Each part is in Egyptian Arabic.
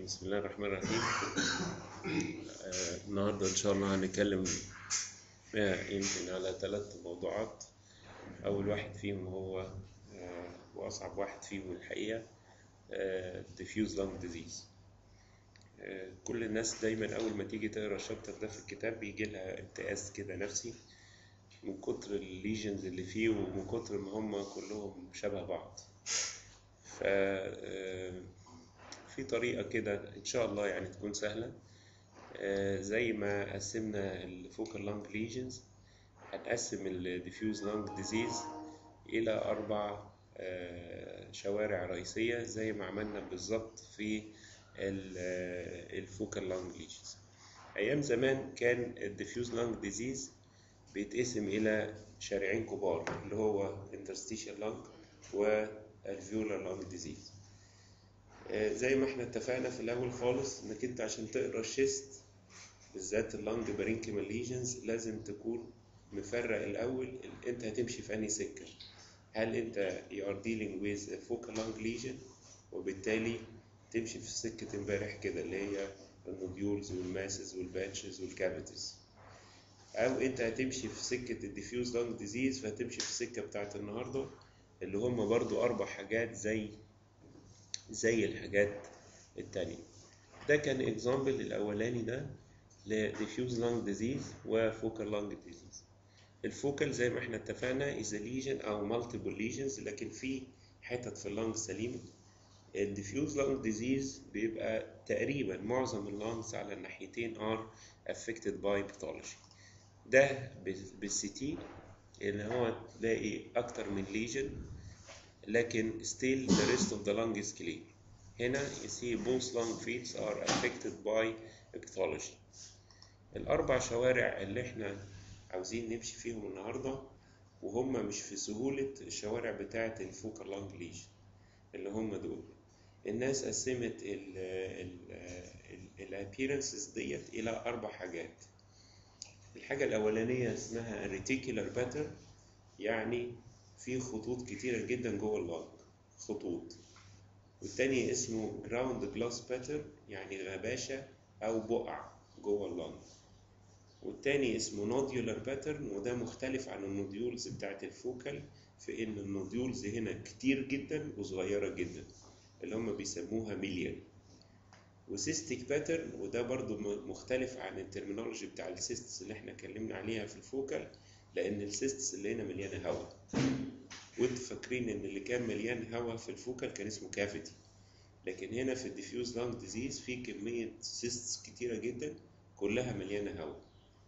بسم الله الرحمن الرحيم آه، النهاردة إن شاء الله هنتكلم آه، يمكن على ثلاث موضوعات أول واحد فيهم هو آه، وأصعب واحد فيهم الحقيقة آه، diffuse lung disease آه، كل الناس دايما أول ما تيجي تقرا الشابتر ده في الكتاب بيجي لها امتئاز كده نفسي من كتر الليجنز اللي فيه ومن كتر ما هم كلهم شبه بعض ف آه، في طريقة كده إن شاء الله يعني تكون سهلة آه، زي ما قسمنا الفوكال لانج ليجنز هنقسم الديفيوز لانج ديزيز إلى أربع آه، شوارع رئيسية زي ما عملنا بالظبط في الفوكال لانج ليجنز أيام زمان كان الديفيوز لانج ديزيز بيتقسم إلى شارعين كبار اللي هو interstitial lung والفيولار لانج ديزيز آه، زي ما احنا اتفقنا في الاول خالص انك انت عشان تقرا الشيست بالذات اللانج بارينكيمال ليجنز لازم تكون مفرق الاول ال- انت هتمشي في انهي سكه هل انت you are dealing with a focal lung lesion وبالتالي تمشي في سكه امبارح كده اللي هي النوديولز والماسز والبانشز والكافيتيز او انت هتمشي في سكه الديفيوز لانج ديزيز فهتمشي في السكه بتاعت النهارده اللي هم برضو اربع حاجات زي زي الحاجات التانية ده كان اكزامبل الاولاني ده ل diffuse lung disease و focal lung disease الفوكال زي ما احنا اتفقنا is a lesion او multiple lesions لكن في حتت في اللنج سليمة ال diffuse lung disease بيبقى تقريبا معظم اللنجز على الناحيتين are affected by pathology ده بالسي تي اللي هو تلاقي اكتر من lesion لكن still the rest of the lung is clear. هنا you see both lung fields are affected by pathology. الأربع شوارع اللي احنا عاوزين نمشي فيهم النهاردة وهم مش في سهولة الشوارع بتاعة الفوكال لانج ليجن اللي هم دول. الناس قسمت ال ال ال الابيرنسز ديت إلى أربع حاجات. الحاجة الأولانية اسمها reticular pattern يعني في خطوط كتيرة جدا جوه اللنج خطوط والتاني اسمه جراوند جلاس باتر يعني غباشة أو بقع جوه اللنج والتاني اسمه نوديولار باترن وده مختلف عن النوديولز بتاعت الفوكال في إن النوديولز هنا كتير جدا وصغيرة جدا اللي هم بيسموها مليون وسيستيك باترن وده برضو م- مختلف عن الترمينولوجي بتاع السيستس اللي احنا اتكلمنا عليها في الفوكال لأن السيستس اللي هنا مليانة هواء وانتوا فاكرين ان اللي كان مليان هواء في الفوكال كان اسمه كافيتي لكن هنا في الديفيوز لانج ديزيز في كمية سيستس كتيرة جدا كلها مليانة هواء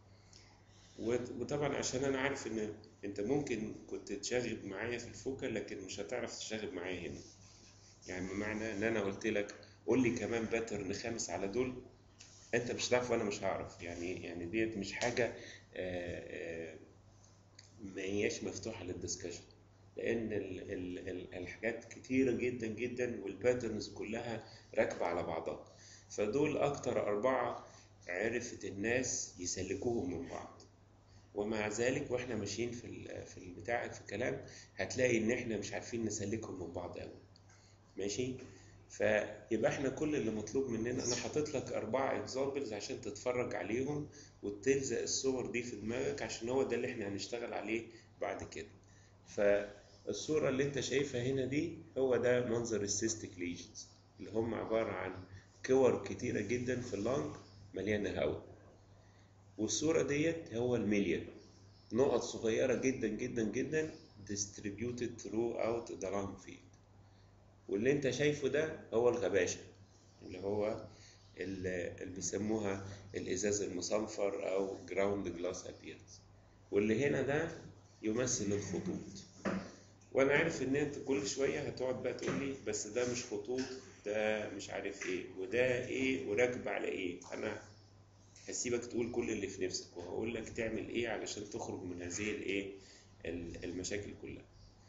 وت- وطبعا عشان انا عارف ان انت ممكن كنت تشاغب معايا في الفوكال لكن مش هتعرف تشاغب معايا هنا يعني بمعنى ان انا قلت لك قول لي كمان باترن خامس على دول انت مش هتعرف وانا مش هعرف يعني يعني ديت مش حاجة آه، آه، ما هياش مفتوحة للدسكشن لأن ال ال ال الحاجات كتيرة جدا جدا والباترنز كلها راكبة على بعضها فدول أكتر أربعة عرفت الناس يسلكوهم من بعض ومع ذلك واحنا ماشيين في ال في البتاع في الكلام هتلاقي ان احنا مش عارفين نسلكهم من بعض قوي ماشي فيبقى احنا كل اللي مطلوب مننا انا حاطط لك اربعه اكزامبلز عشان تتفرج عليهم وتلزق الصور دي في دماغك عشان هو ده اللي احنا هنشتغل عليه بعد كده فالصوره اللي انت شايفها هنا دي هو ده منظر السيستيك ليجنز اللي هم عباره عن كور كتيره جدا في اللنج مليانه هواء والصوره ديت هو المليون نقط صغيره جدا جدا جدا distributed throughout the lung field واللي انت شايفه ده هو الغباشة اللي هو ال- اللي بيسموها الإزاز المصنفر أو جراوند جلاس appearance واللي هنا ده يمثل الخطوط وأنا عارف إن أنت كل شوية هتقعد بقى تقول لي بس ده مش خطوط ده مش عارف إيه وده إيه وراكب على إيه أنا هسيبك تقول كل اللي في نفسك وهقول لك تعمل إيه علشان تخرج من هذه الإيه ال- المشاكل كلها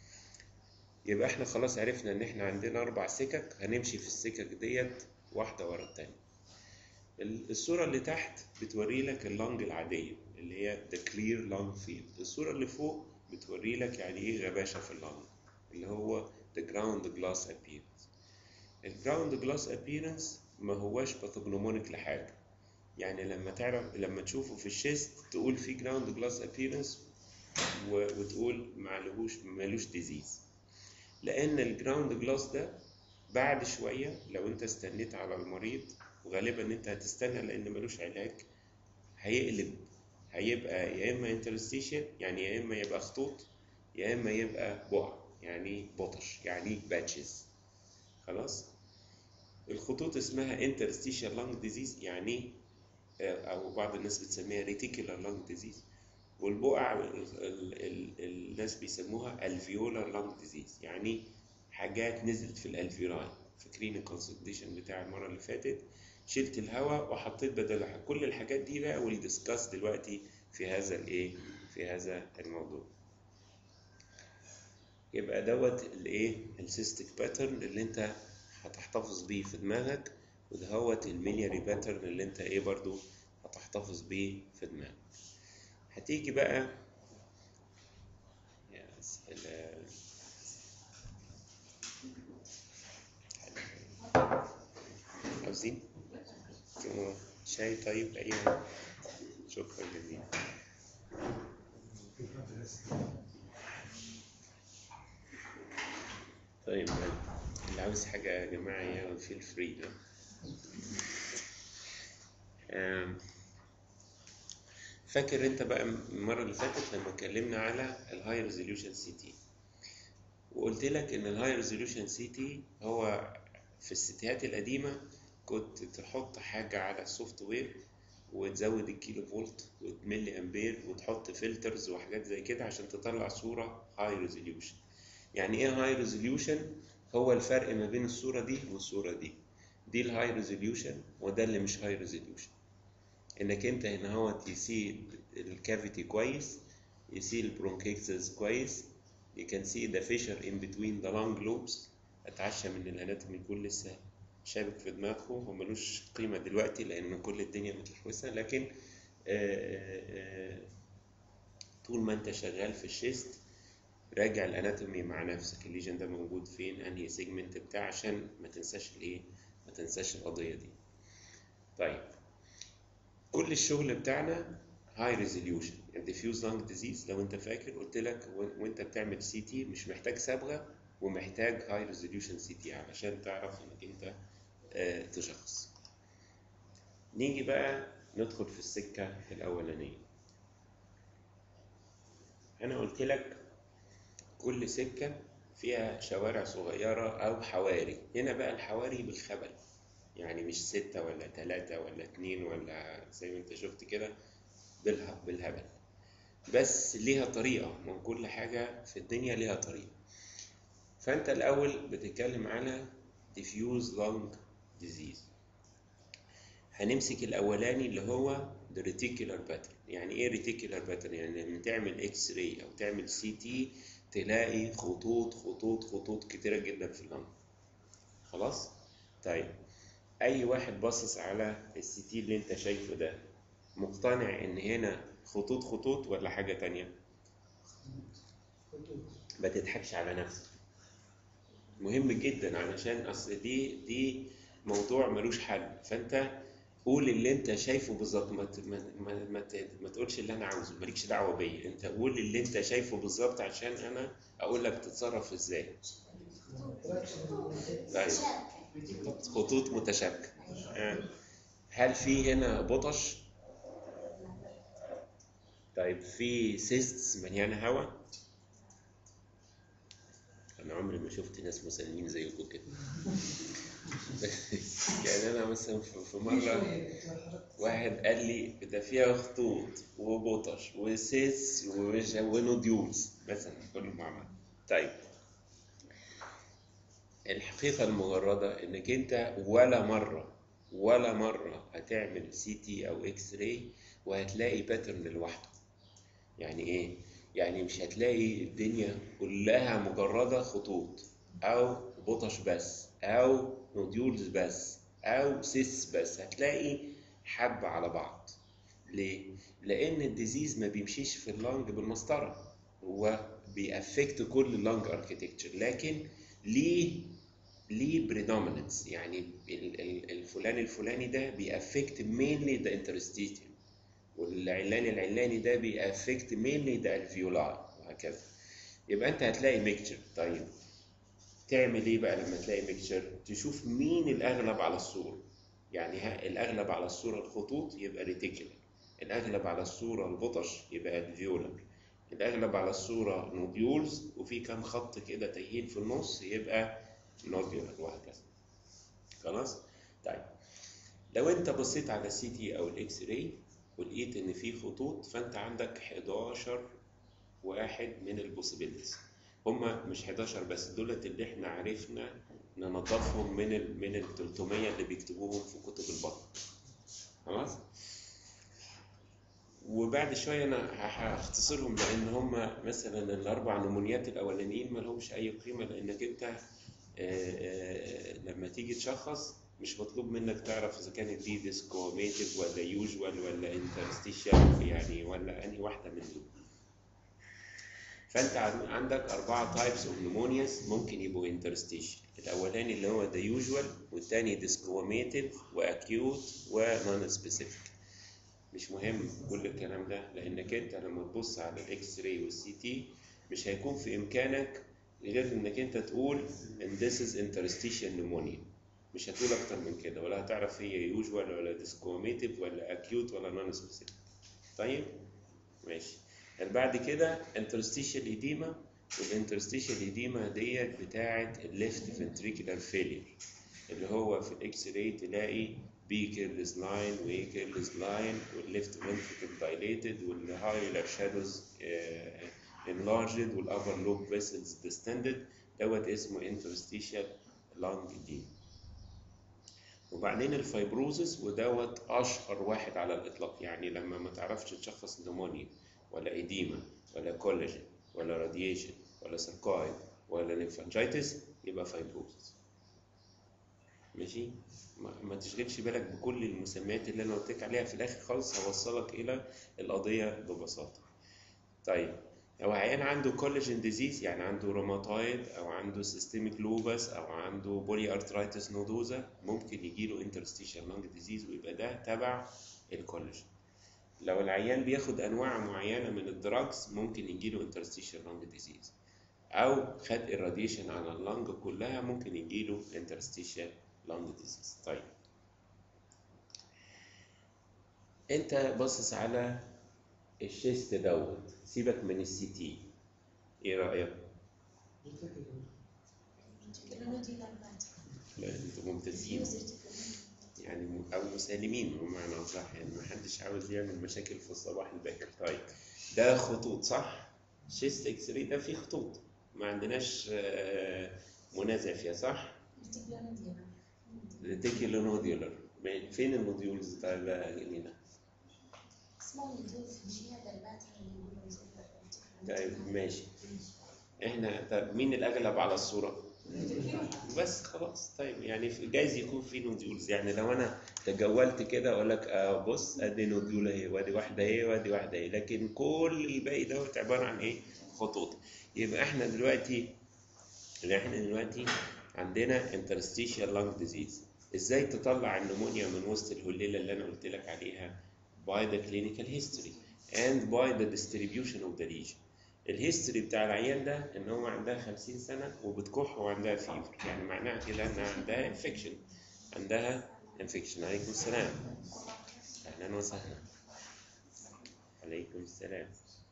يبقى احنا خلاص عرفنا ان احنا عندنا اربع سكك هنمشي في السكك ديت واحده ورا التانية ال- الصوره اللي تحت بتوري لك اللنج العاديه اللي هي the clear lung field الصوره اللي فوق بتوري لك يعني ايه غباشه في اللنج اللي هو the ground glass appearance الجراوند جلاس appearance ما هواش باثوجنومونيك لحاجه يعني لما تعرف لما تشوفه في الشيست تقول في جراوند جلاس ابييرنس وتقول معلهوش مالوش ديزيز لان الجراوند جلاس ده بعد شويه لو انت استنيت على المريض وغالبا انت هتستنى لان ملوش علاج هيقلب هيبقى يا اما انترستيشن يعني يا اما يبقى خطوط يا اما يبقى بقع يعني بطش يعني باتشز خلاص الخطوط اسمها interstitial lung disease يعني او بعض الناس بتسميها reticular lung disease والبقع ال- ال- ال- الناس بيسموها alveolar lung disease يعني حاجات نزلت في الالفيولاي فاكرين الكونسلتيشن بتاع المره اللي فاتت شلت الهواء وحطيت بدلها كل الحاجات دي بقى ويل ديسكاس دلوقتي في هذا الايه في هذا الموضوع يبقى دوت الايه السيستيك باترن اللي انت هتحتفظ بيه في دماغك ودهوت الميلياري باترن اللي انت ايه برضو هتحتفظ بيه في دماغك هتيجي بقى يا سلام عاوزين شاي طيب اي حاجة؟ شكرا جزيلا طيب اللي عاوز حاجة يا جماعة يا فيل فري فاكر انت بقى المرة اللي فاتت لما اتكلمنا على الهاي ريزوليوشن سي تي وقلت لك ان الهاي ريزوليوشن سي تي هو في السيتيات القديمة كنت تحط حاجة على السوفت وير وتزود الكيلو فولت وتملي امبير وتحط فلترز وحاجات زي كده عشان تطلع صورة هاي ريزوليوشن يعني ايه هاي ريزوليوشن هو الفرق ما بين الصورة دي والصورة دي دي الهاي ريزوليوشن وده اللي مش هاي ريزوليوشن انك انت هنا هو تسي الكافيتي كويس يسي البرونكيكسز كويس you can see the fissure in between the lung lobes اتعشى من الاناتومي كل لسه شابك في دماغه وملوش قيمة دلوقتي لأن كل الدنيا متلحوسة لكن آه، آه، طول ما أنت شغال في الشيست راجع الاناتومي مع نفسك الليجن ده موجود فين انهي سيجمنت بتاع عشان ما تنساش الايه ما تنساش القضيه دي طيب كل الشغل بتاعنا هاي ريزوليوشن الديفيوز لانج ديزيز لو انت فاكر قلت لك و- وانت بتعمل سي تي مش محتاج صبغه ومحتاج هاي ريزوليوشن سي تي علشان تعرف انك انت آه، تشخص نيجي بقى ندخل في السكه الاولانيه انا قلت لك كل سكة فيها شوارع صغيرة أو حواري هنا بقى الحواري بالخبل يعني مش ستة ولا تلاتة ولا اتنين ولا زي ما انت شفت كده بالها- بالهبل بس ليها طريقة من كل حاجة في الدنيا ليها طريقة فأنت الأول بتتكلم على diffuse lung disease هنمسك الأولاني اللي هو the reticular pattern يعني إيه reticular pattern يعني لما تعمل إكس راي أو تعمل سي تي تلاقي خطوط خطوط خطوط كتيرة جدا في اللنج خلاص طيب أي واحد باصص على السي تي اللي أنت شايفه ده مقتنع إن هنا خطوط خطوط ولا حاجة تانية ما تضحكش على نفسك مهم جدا علشان اصل دي دي موضوع ملوش حل فانت قول اللي انت شايفه بالظبط ما ت- ما ما, ما, ت- ما تقولش اللي انا عاوزه مالكش دعوه بيا انت قول اللي انت شايفه بالظبط عشان انا اقول لك تتصرف ازاي طيب خطوط متشابكه آه. هل في هنا بطش طيب في سيستس مليانه هواء انا عمري ما شفت ناس مسالمين زيكم كده يعني انا مثلا في في مره واحد قال لي ده فيها خطوط وبطش وسيس وش- ونوديولز مثلا كله مع بعض طيب الحقيقة المجردة انك انت ولا مرة ولا مرة هتعمل سي تي او اكس راي وهتلاقي باترن لوحده يعني ايه؟ يعني مش هتلاقي الدنيا كلها مجردة خطوط او بطش بس او نوديولز بس او سيس بس هتلاقي حبة على بعض ليه؟ لأن الديزيز ما بيمشيش في اللنج بالمسطرة هو بيأفكت كل اللنج اركتكتشر لكن ليه ليه بريدوميننس يعني ال- ال- الفلان العلان الفلاني ده بيأفكت مينلي ذا انترستيشن والعلان العلاني ده بيأفكت مينلي ذا الفيولاي وهكذا يبقى انت هتلاقي ميكتشر طيب تعمل ايه بقى لما تلاقي ميكتشر تشوف مين الاغلب على الصوره يعني ها الاغلب على الصوره الخطوط يبقى ريتيكولار الاغلب على الصوره البطش يبقى الفيولر الاغلب على الصوره نوديولز وفي كام خط كده تايهين في النص يبقى نوديولر وهكذا خلاص طيب لو انت بصيت على السي تي او الاكس راي ولقيت ان في خطوط فانت عندك 11 واحد من البوسيبيلتيز هما مش 11 بس دولت اللي احنا عرفنا ننظفهم من ال من ال 300 اللي بيكتبوهم في كتب البطن خلاص وبعد شويه انا هختصرهم لان هم مثلا الاربع نمونيات الاولانيين ما لهمش اي قيمه لانك انت آه، آه، لما تيجي تشخص مش مطلوب منك تعرف اذا كانت دي ديسكوميتيف ولا يوجوال ولا انترستيشال يعني ولا انهي واحده من دول فانت عن- عندك اربعه تايبس اوف نمونياس ممكن يبقوا انترستيشن الاولاني اللي هو ذا يوجوال والثاني ديسكوميتيف واكيوت ونون سبيسيفيك مش مهم كل الكلام ده لانك انت لما تبص على الاكس راي والسي تي مش هيكون في امكانك غير انك انت تقول ان this is interstitial pneumonia مش هتقول اكتر من كده ولا هتعرف هي يوجوال ولا ديسكوميتيف ولا اكيوت ولا نون سبيسيفيك طيب ماشي اللي بعد كده interstitial edema والinterstitial edema ديت بتاعه الليفت ventricular failure اللي هو في الاكس راي تلاقي بي كيرلس لاين واي كيرلس لاين والليفت ventricle dilated والهايلر شادوز enlarged والupper lobe vessels distended دوت اسمه interstitial lung edema وبعدين الفايبروزس ودوت اشهر واحد على الاطلاق يعني لما ما تعرفش تشخص نمونيا ولا ايديما ولا كولاجين ولا راديشن ولا ساركويد ولا ليمفانجيتس يبقى فايبروزس ماشي ما, ما تشغلش بالك بكل المسميات اللي انا قلت لك عليها في الاخر خالص هوصلك الى القضيه ببساطه طيب لو عيان عنده كولاجين ديزيز يعني عنده روماتويد او عنده سيستميك لوبس او عنده بولي ارترايتس نودوزا ممكن يجيله انترستيشال لانج ديزيز ويبقى ده تبع الكولاجين لو العيان بياخد انواع معينه من الدراجز ممكن يجيله انترستيشال لانج ديزيز او خد الراديشن على اللنج كلها ممكن يجيله انترستيشال لانج ديزيز طيب انت باصص على الشيست دوت سيبك من السي تي ايه رايك لا انتوا ممتازين يعني م- او مسالمين بمعنى صح يعني ما حدش عاوز يعمل مشاكل في الصباح الباكر طيب ده خطوط صح شيست اكس راي ده فيه خطوط ما عندناش آه، منازع فيها صح ريتيكولو نوديولر فين النوديولز بتاع الجنينه طيب ماشي احنا طب مين الاغلب على الصوره بس خلاص طيب يعني في- جايز يكون في نوديولز يعني لو انا تجولت كده اقول لك آه بص ادي نوديول اهي وادي واحده اهي وادي واحده اهي لكن كل الباقي دوت عباره عن ايه خطوط يبقى احنا دلوقتي اللي احنا دلوقتي عندنا interstitial lung disease ازاي تطلع النمونيا من وسط الهليله اللي انا قلت لك عليها by the clinical history and by the distribution of the lesion الهيستوري بتاع العيان ده ان هو عندها 50 سنه وبتكح وعندها فيفر يعني معناها كده انها عندها انفكشن عندها انفكشن عليكم السلام اهلا وسهلا عليكم السلام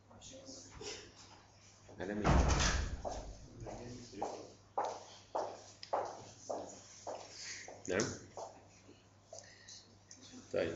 على مين نعم طيب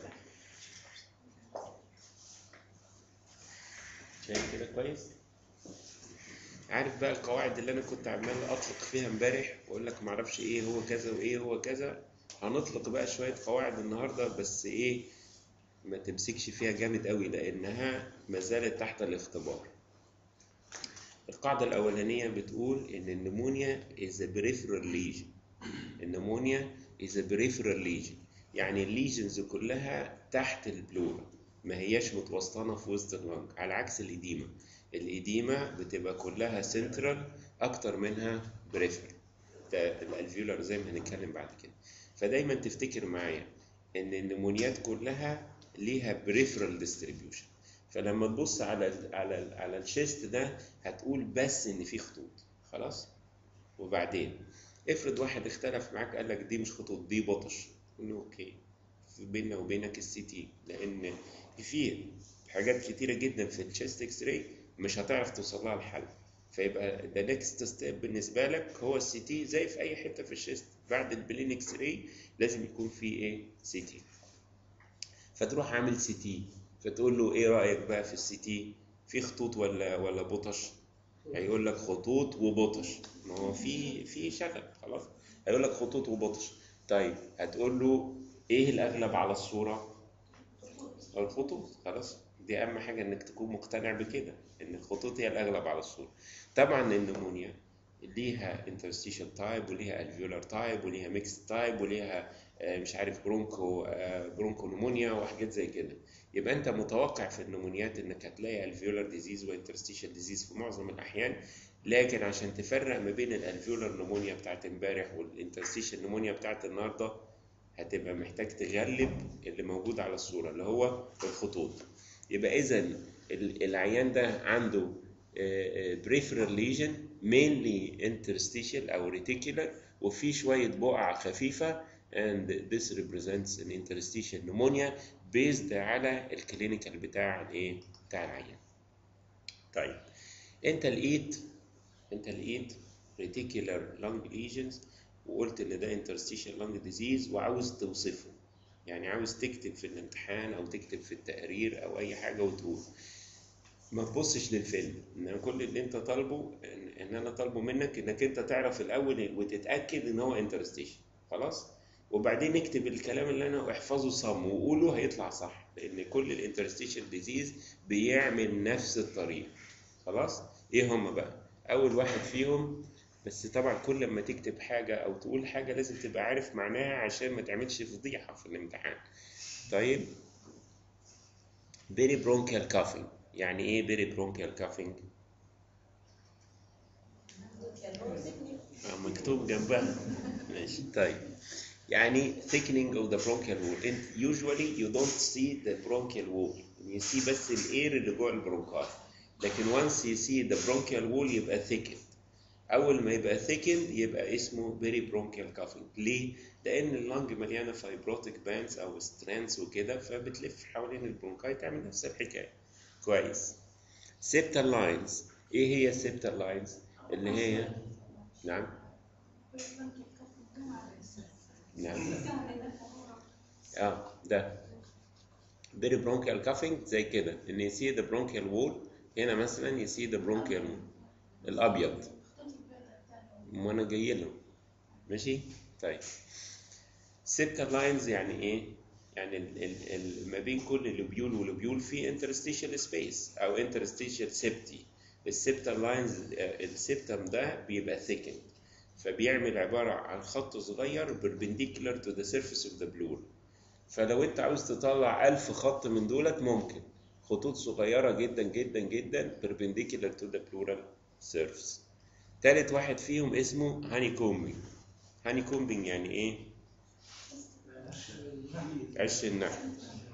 شايف كده كويس عارف بقى القواعد اللي انا كنت عمال اطلق فيها امبارح واقول لك معرفش ايه هو كذا وايه هو كذا هنطلق بقى شويه قواعد النهارده بس ايه ما تمسكش فيها جامد قوي لانها ما زالت تحت الاختبار القاعده الاولانيه بتقول ان النمونيا is a peripheral lesion النمونيا is a peripheral lesion يعني الليجنز كلها تحت البلورا ما هياش متوسطنه في وسط اللنج على عكس الإديمة الإديمة بتبقى كلها سنترال أكتر منها بريفرال ده الالفيولار زي ما هنتكلم بعد كده فدايما تفتكر معايا ان النمونيات كلها ليها بريفرال ديستريبيوشن فلما تبص على ال على ال على الشيست ده هتقول بس ان في خطوط خلاص وبعدين افرض واحد اختلف معاك قال لك دي مش خطوط دي بطش قول له اوكي في بيننا وبينك السي تي لان في حاجات كتيره جدا في الشيست اكس راي مش هتعرف توصل لها الحل فيبقى ده نيكست ستيب بالنسبه لك هو السي تي زي في اي حته في الشيست بعد البلين اكس راي لازم يكون في ايه سي تي فتروح عامل سي تي فتقول له ايه رايك بقى في السي تي في خطوط ولا ولا بطش هيقول لك خطوط وبطش ما هو في في شغل خلاص هيقول لك خطوط وبطش طيب هتقول له ايه الاغلب على الصوره الخطوط خلاص دي اهم حاجه انك تكون مقتنع بكده ان الخطوط هي الاغلب على الصوره طبعا النمونيا ليها interstitial تايب وليها alveolar تايب وليها ميكس تايب وليها آه، مش عارف برونكو آه، برونكو نمونيا وحاجات زي كده يبقى انت متوقع في النمونيات انك هتلاقي alveolar disease وانترستيشال ديزيز في معظم الاحيان لكن عشان تفرق ما بين الالفيولار نمونيا بتاعت امبارح والانترستيشال نمونيا بتاعت النهارده هتبقى محتاج تغلب اللي موجود على الصوره اللي هو الخطوط يبقى اذا العيان ده عنده بريفرال ليجن mainly interstitial او reticular وفي شويه بقع خفيفه and this represents an interstitial pneumonia based على الكلينيكال بتاع الايه بتاع العيان طيب انت لقيت انت لقيت reticular lung lesions وقلت ان ده interstitial lung disease وعاوز توصفه يعني عاوز تكتب في الامتحان او تكتب في التقرير او اي حاجه وتقول ما تبصش للفيلم ان كل اللي انت طالبه ان, إن انا طالبه منك انك انت تعرف الاول وتتاكد ان هو انترستيشن خلاص وبعدين اكتب الكلام اللي انا احفظه صم وقوله هيطلع صح لان كل الانترستيشن ديزيز بيعمل نفس الطريقه خلاص ايه هم بقى اول واحد فيهم بس طبعا كل ما تكتب حاجه او تقول حاجه لازم تبقى عارف معناها عشان ما تعملش فضيحه في الامتحان طيب بيري برونكيال كافينج يعني ايه بيري برونكيال كافينج مكتوب جنبها ماشي طيب يعني thickening of the bronchial wall and usually you don't see the bronchial wall you see بس الاير اللي جوه البرونكاي لكن once you see the bronchial wall يبقى thickened اول ما يبقى thickened يبقى اسمه very bronchial coughing ليه لان اللنج مليانه فايبروتيك بانز او سترانس وكده فبتلف حوالين البرونكاي تعمل نفس الحكايه كويس septal lines ايه هي septal lines اللي هي نعم نعم اه ده very bronchial coughing زي كده ان يسي the bronchial wall هنا مثلا يسي the bronchial wall الابيض وانا جاي له ماشي طيب septal lines يعني ايه يعني ال ال ال ما بين كل لوبيول ولوبيول في interstitial space او interstitial septi السبتال لاينز السبتم ده بيبقى thickened فبيعمل عبارة عن خط صغير perpendicular to the surface of the pleural فلو انت عاوز تطلع ألف خط من دولت ممكن خطوط صغيرة جدا جدا جدا perpendicular to the pleural surface تالت واحد فيهم اسمه هاني كومبينج هاني كومبينج يعني ايه؟ عش النحل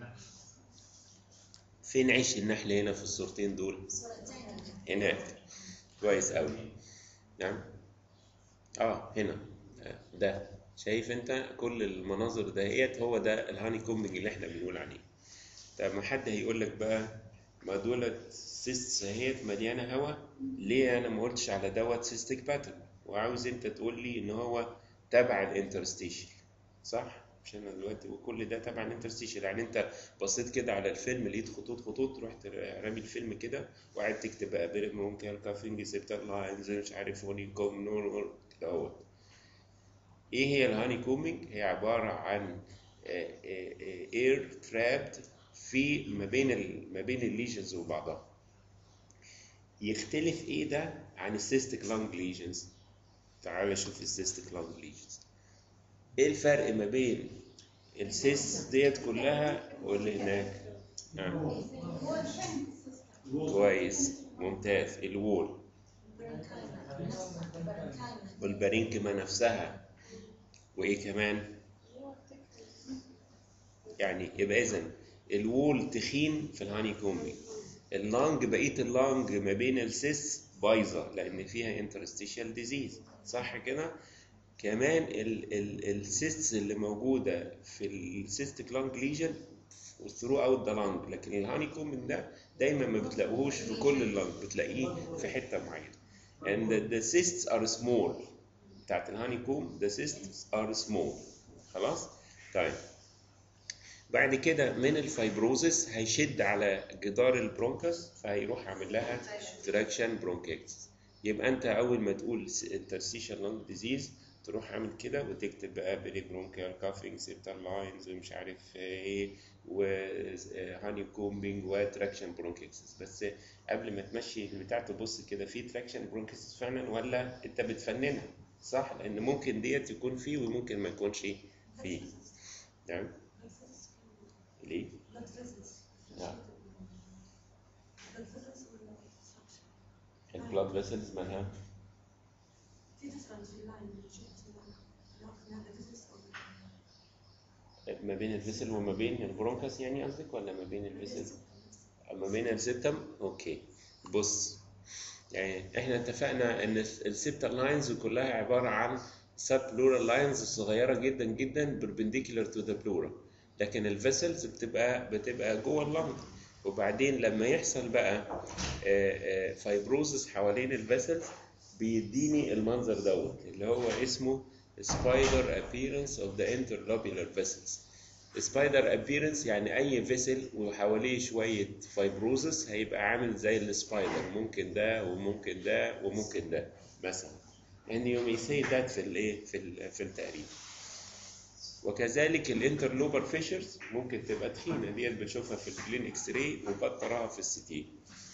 فين عش النحل هنا في الصورتين دول؟ هناك كويس قوي نعم اه هنا آه، ده شايف انت كل المناظر دهيت هو ده الهاني كومبينج اللي احنا بنقول عليه طب ما حد هيقول لك بقى ما دولت سيست اهيت مليانه هواء ليه انا ما قلتش على دوت سيستيك باترن وعاوز انت تقول لي ان هو تبع الانترستيشل صح مش انا دلوقتي وكل ده تبع الانترستيشل يعني انت بصيت كده على الفيلم لقيت خطوط خطوط رحت رامي الفيلم كده وقعدت تكتب بقى بيري ممكن كافينج سيبتال لاينز مش عارف هوني كوم نور كده اهوت ايه هي الهاني كومينج هي عباره عن اير ترابد في ما بين ال ما بين الليجنز وبعضها يختلف ايه ده عن السيستيك لانج ليجنز تعال شوف السيستيك لانج ليجنز ايه الفرق ما بين السيس ديت كلها واللي هناك آه. كويس ممتاز الوول والبارينكما نفسها وايه كمان يعني يبقى اذا الوول تخين في الهاني كومبي اللانج بقيه اللانج ما بين السيس بايظه لان فيها انترستيشال ديزيز صح كده كمان السيستس اللي موجوده في السيستيك لانج ليجن ثرو اوت ذا لانج لكن الهاني كومب ده دايما ما بتلاقوهوش في كل اللانج بتلاقيه في حته معينه and the, the cysts are small بتاعت الهاني كوم the cysts are small خلاص طيب بعد كده من الفايبروزس هيشد على جدار البرونكس فهيروح عامل لها تراكشن برونكيتس يبقى انت اول ما تقول interstitial lung disease تروح عامل كده وتكتب بقى بري برونكيال كافينج سيبتال لاينز ومش عارف ايه وهاني كومبينج وتراكشن برونكيتس بس قبل ما تمشي البتاع تبص كده في تراكشن برونكيتس فعلا ولا انت بتفننها صح لان ممكن ديت يكون فيه وممكن ما يكونش فيه تمام ليه؟ نعم البلاد فيسلز مالها ما بين الفيسل وما بين البرونكاس يعني قصدك ولا ما بين الفيسل ما بين السبتم اوكي بص يعني احنا اتفقنا ان السبتال لاينز كلها عباره عن سب بلورال لاينز صغيره جدا جدا بربنديكولار تو ذا بلورا لكن الفيسلز بتبقى بتبقى جوه اللنج وبعدين لما يحصل بقى فايبروزس حوالين الفيسلز بيديني المنظر دوت اللي هو اسمه spider appearance of the interlobular vessels spider appearance يعني اي فيسل وحواليه شويه فايبروزس هيبقى عامل زي السبايدر ممكن ده وممكن ده وممكن ده مثلا and you may say that في الايه في ال- في التقريب وكذلك الانترلوبر فيشرز ممكن تبقى تخينه ديت بنشوفها في البلين اكس راي وبطرها في السي تي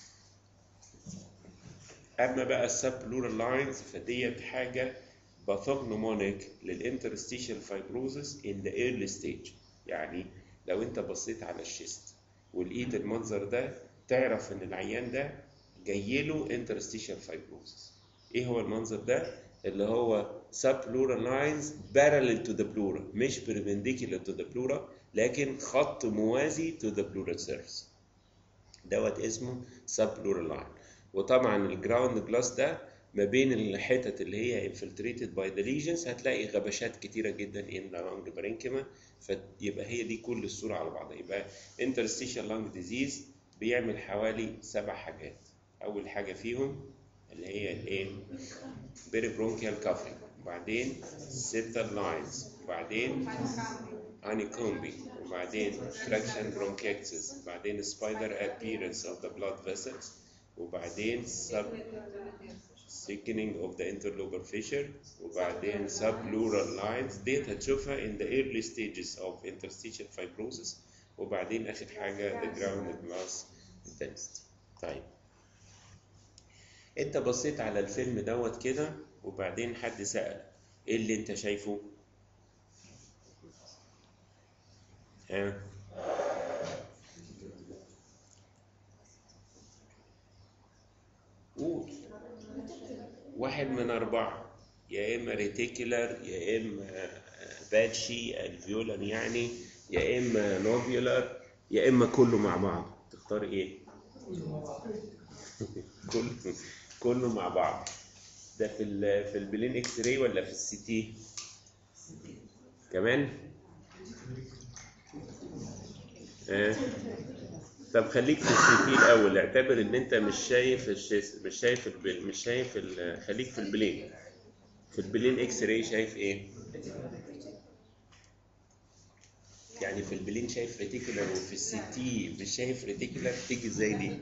اما بقى السب بلورال لاينز فديت حاجه باثوجنومونيك للانترستيشال فايبروزس ان ذا ايرلي ستيج يعني لو انت بصيت على الشيست ولقيت المنظر ده تعرف ان العيان ده جاي له انترستيشال فايبروزس ايه هو المنظر ده اللي هو subpleural lines parallel to the pleura مش perpendicular to the pleura لكن خط موازي to the pleural surface دوت اسمه subpleural line وطبعا الجراوند جلاس ده ما بين الحتت اللي هي infiltrated by the lesions هتلاقي غبشات كتيرة جدا in the lung parenchyma فيبقى هي دي كل الصورة على بعضها يبقى interstitial lung disease بيعمل حوالي سبع حاجات أول حاجة فيهم اللي هي الايه؟ برونكيال كافرينج وبعدين septal لاينز وبعدين honeycombing وبعدين traction bronchiectasis وبعدين spider appearance of the blood vessels وبعدين sub thickening of the interlobar fissure وبعدين subpleural lines ديت هتشوفها in the early stages of interstitial fibrosis وبعدين آخر حاجة the ground glass intensity طيب انت بصيت على الفيلم دوت كده وبعدين حد سأل ايه اللي انت شايفه ها قول واحد من أربعة يا إما ريتيكولار يا إما باتشي الفيولر يعني يا إما نوفيولار يا إما كله مع بعض تختار إيه؟ كله كله مع بعض ده في ال في البلين اكس راي ولا في السي تي كمان آه. طب خليك في السي تي الاول اعتبر ان انت مش شايف الشيس مش شايف البل... مش شايف ال... خليك في البلين في البلين اكس راي شايف ايه يعني في البلين شايف ريتيكولار وفي السي تي مش شايف ريتيكولار تيجي ازاي دي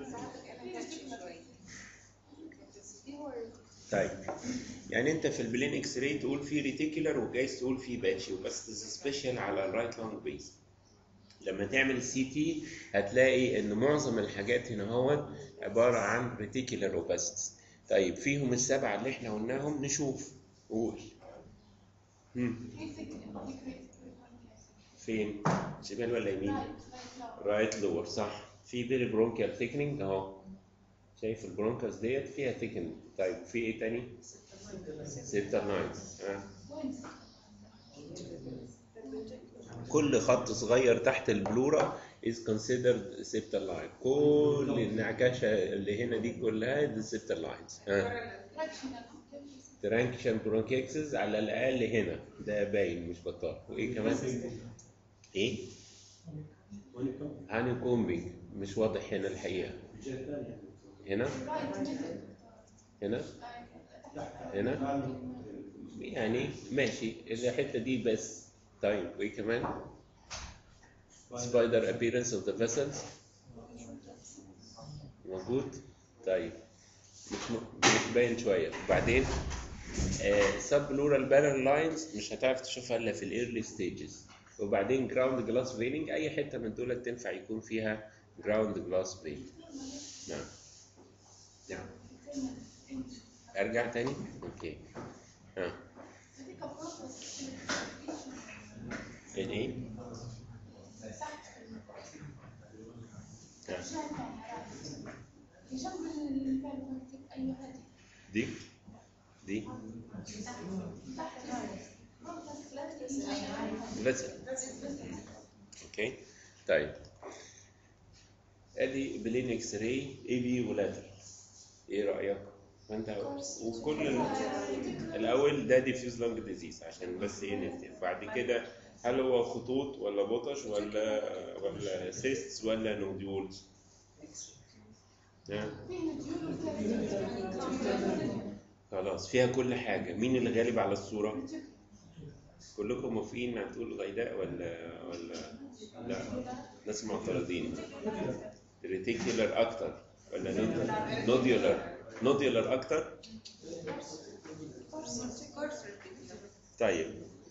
طيب يعني انت في البلين اكس راي تقول في ريتيكولار وجايز تقول في باتشي وبس سبيشال على الرايت لونج بيس لما تعمل سي تي هتلاقي ان معظم الحاجات هنا هو عباره عن ريتيكولار اوباستس طيب فيهم السبعه اللي احنا قلناهم نشوف قول هم. فين شمال ولا يمين رايت لور صح في بيري برونكيال ثيكنينج اهو شايف البرونكاس ديت فيها ثيكنينج طيب في ايه تاني ستة لاينز ها كل خط صغير تحت البلورا is considered septal line كل النعكشه اللي هنا دي كلها دي septal lines ها ترانكشن برونكيكسس على الاقل هنا ده باين مش بطال وايه كمان ايه هاني كومبينج مش واضح هنا الحقيقه هنا هنا هنا يعني ماشي الحته دي بس طيب وايه كمان spider appearance of the vessels موجود طيب مش م- مش باين شويه وبعدين سب بلورال بانر لاينز مش هتعرف تشوفها الا في الايرلي ستيجز وبعدين جراوند جلاس فيننج اي حته من دول تنفع يكون فيها جراوند جلاس فيننج نعم نعم ارجع تاني اوكي ها الايه ها. دي دي فيسل اوكي طيب ادي بلين اكس راي اي بي ولاتر ايه رايك فانت وكل ال- الاول ده ديفيوز لانج ديزيز عشان بس ايه نفتح بعد كده هل هو خطوط ولا بطش ولا ولا سيستس ولا نوديولز ها؟ خلاص فيها كل حاجه مين اللي غالب على الصوره كلكم موافقين هتقول غيداء ولا ولا لا ناس معترضين ريتيكولر اكتر ولا نوديولر نوديولر اكتر طيب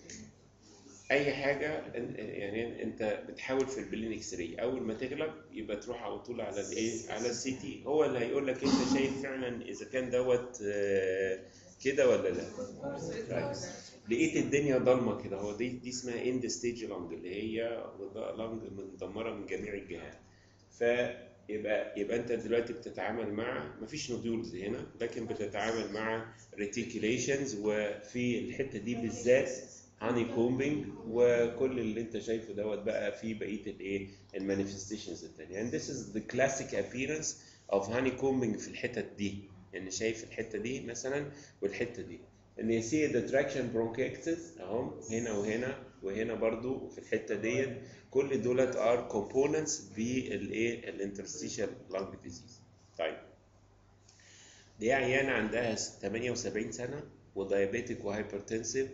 اي حاجه إن- يعني انت بتحاول في البلين اكس راي اول ما تغلب يبقى تروح على طول على الايه على السي تي هو اللي هيقول لك انت شايف فعلا اذا كان دوت آه، كده ولا لا طيب. لقيت الدنيا ضلمه كده هو دي دي اسمها اند ستيج لانج اللي هي لانج مدمره من جميع الجهات فيبقى يبقى انت دلوقتي بتتعامل مع مفيش نودولز هنا لكن بتتعامل مع ريتيكوليشنز وفي الحته دي بالذات هاني كومبينج وكل اللي انت شايفه دوت بقى في بقيه الايه المانيفستيشنز الثانيه and this is the classic appearance of honey combing في الحتت دي يعني شايف الحته دي مثلا والحته دي ان you see the traction bronchiectasis اهم هنا وهنا وهنا برضو وفي الحته ديت كل دولت are components بالايه الانترستيشال lung disease طيب دي عيانه عندها 78 سنه ودايابيتك وهايبرتنسيف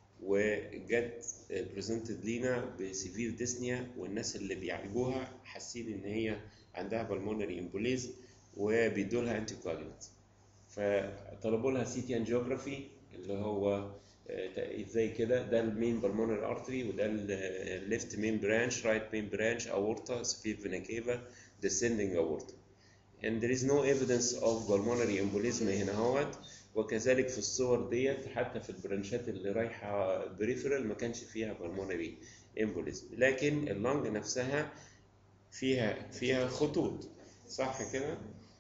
وجت بريزنتد لينا بسيفير ديسنيا والناس اللي بيعالجوها حاسين ان هي عندها بالمونري امبوليزم وبيدوا لها انتي كواجولانت فطلبوا لها سي تي انجيوجرافي اللي هو آه، زي كده ده المين بالمونري ارتري وده الليفت مين برانش رايت مين برانش اورتا سفير فينا كيفا descending aorta and there is no evidence of pulmonary embolism هنا اهوت وكذلك في الصور ديت حتى في البرانشات اللي رايحه بريفرال ما كانش فيها pulmonary embolism لكن اللنج نفسها فيها فيها خطوط صح كده؟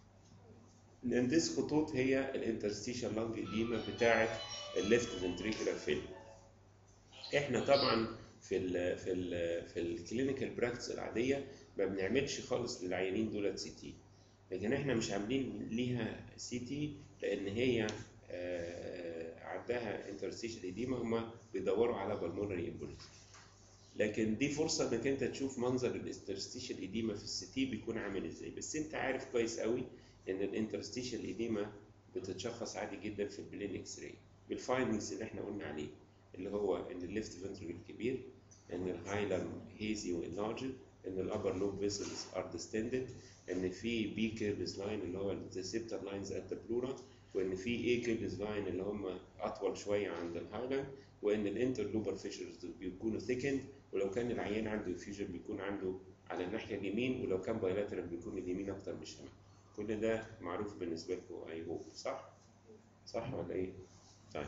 لان دي خطوط هي الانترستيشال لانج اديما بتاعه الليفت فنتريكولار فيل احنا طبعا في ال في ال في الكلينيكال براكتس العاديه ما بنعملش خالص للعيانين دولت سي تي لكن احنا مش عاملين ليها سي تي لان هي آه، عندها انترستيشال اديما هم بيدوروا على بالمونري امبوليزم لكن دي فرصه انك انت تشوف منظر الانترستيشال اديما في السي تي بيكون عامل ازاي بس انت عارف كويس قوي ان الانترستيشال اديما بتتشخص عادي جدا في البلين اكس راي بالفايندنجز اللي احنا قلنا عليه اللي هو ان الليفت فنتريكل كبير ان الهايلم هيزي وانلارجد ان الابر لوب فيسلز ار ديستندد ان في بي كيرفز لاين اللي هو ذا سيبتر لاينز ات ذا بلورا وان في اي كيرفز لاين اللي هم اطول شويه عند الهايلم وان الانترلوبر فيشرز بيكونوا ثيكند ولو كان العيان عنده فيوجن بيكون عنده على الناحيه اليمين ولو كان بايلاترال بيكون اليمين اكتر من الشمال كل ده معروف بالنسبه لكم اي هوب صح صح ولا ايه طيب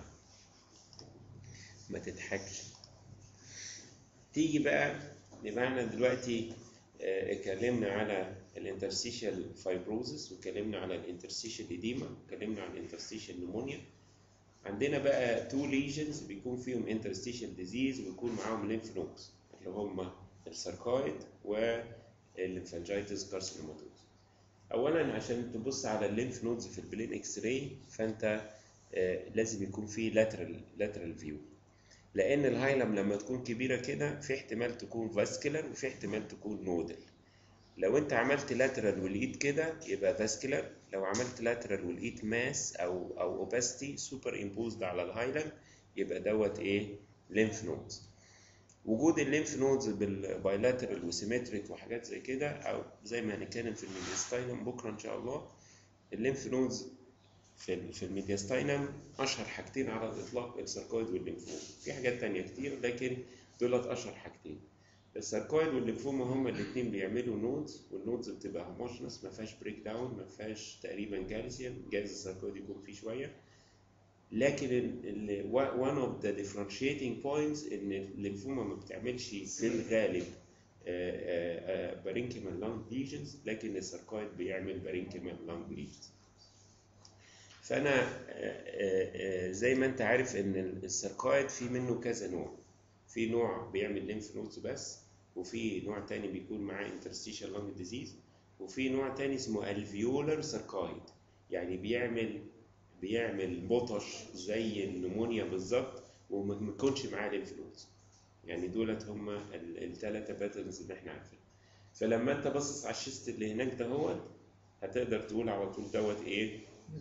ما تضحكش تيجي بقى يبقى احنا دلوقتي آه، اتكلمنا على الانترستيشال فايبروزس واتكلمنا على الانترستيشال اديما واتكلمنا على الانترستيشال نمونيا عندنا بقى تو ليجنز بيكون فيهم انترستيشال ديزيز ويكون معاهم ليمف نودز اللي هم الساركويد والليمفانجيتس كارسينوماتوز اولا عشان تبص على الليمف نودز في البلين اكس راي فانت آه، لازم يكون في لاترال لاترال فيو لان الهايلم لما تكون كبيره كده في احتمال تكون فاسكولار وفي احتمال تكون نودل لو انت عملت لاترال ولقيت كده يبقى فاسكولار لو عملت لاترال ولقيت ماس او او اوباستي سوبر امبوزد على الهايلم يبقى دوت ايه ليمف نودز وجود الليمف نودز بالبايلاترال وسيمتريك وحاجات زي كده او زي ما هنتكلم في الميديستاينم بكره ان شاء الله الليمف نودز في ال- في الميدياستاينم اشهر حاجتين على الاطلاق الساركويد والليمفوما في حاجات تانية كتير لكن دولت اشهر حاجتين الساركويد والليمفوما هما الاثنين بيعملوا نودز والنودز بتبقى هوموجنس ما فيهاش بريك داون ما فيهاش تقريبا كالسيوم جايز الساركويد يكون فيه شويه لكن ال- ال- one of the differentiating points ان الليمفوما ما بتعملش في الغالب بارينكيمال لانج ليجنز لكن الساركويد بيعمل بارينكيمال لانج ليجنز فانا آه، آه، آه، زي ما انت عارف ان الساركويد في منه كذا نوع في نوع بيعمل ليمف نودز بس وفي نوع تاني بيكون معاه interstitial lung disease وفي نوع تاني اسمه alveolar sarcoid يعني بيعمل بيعمل بطش زي النمونيا بالظبط وما ما يكونش معاه ليمف نودز يعني دولت هم الثلاثه باترنز اللي احنا عارفينها فلما انت باصص على الشيست اللي هناك ده هو هتقدر تقول على طول دوت ايه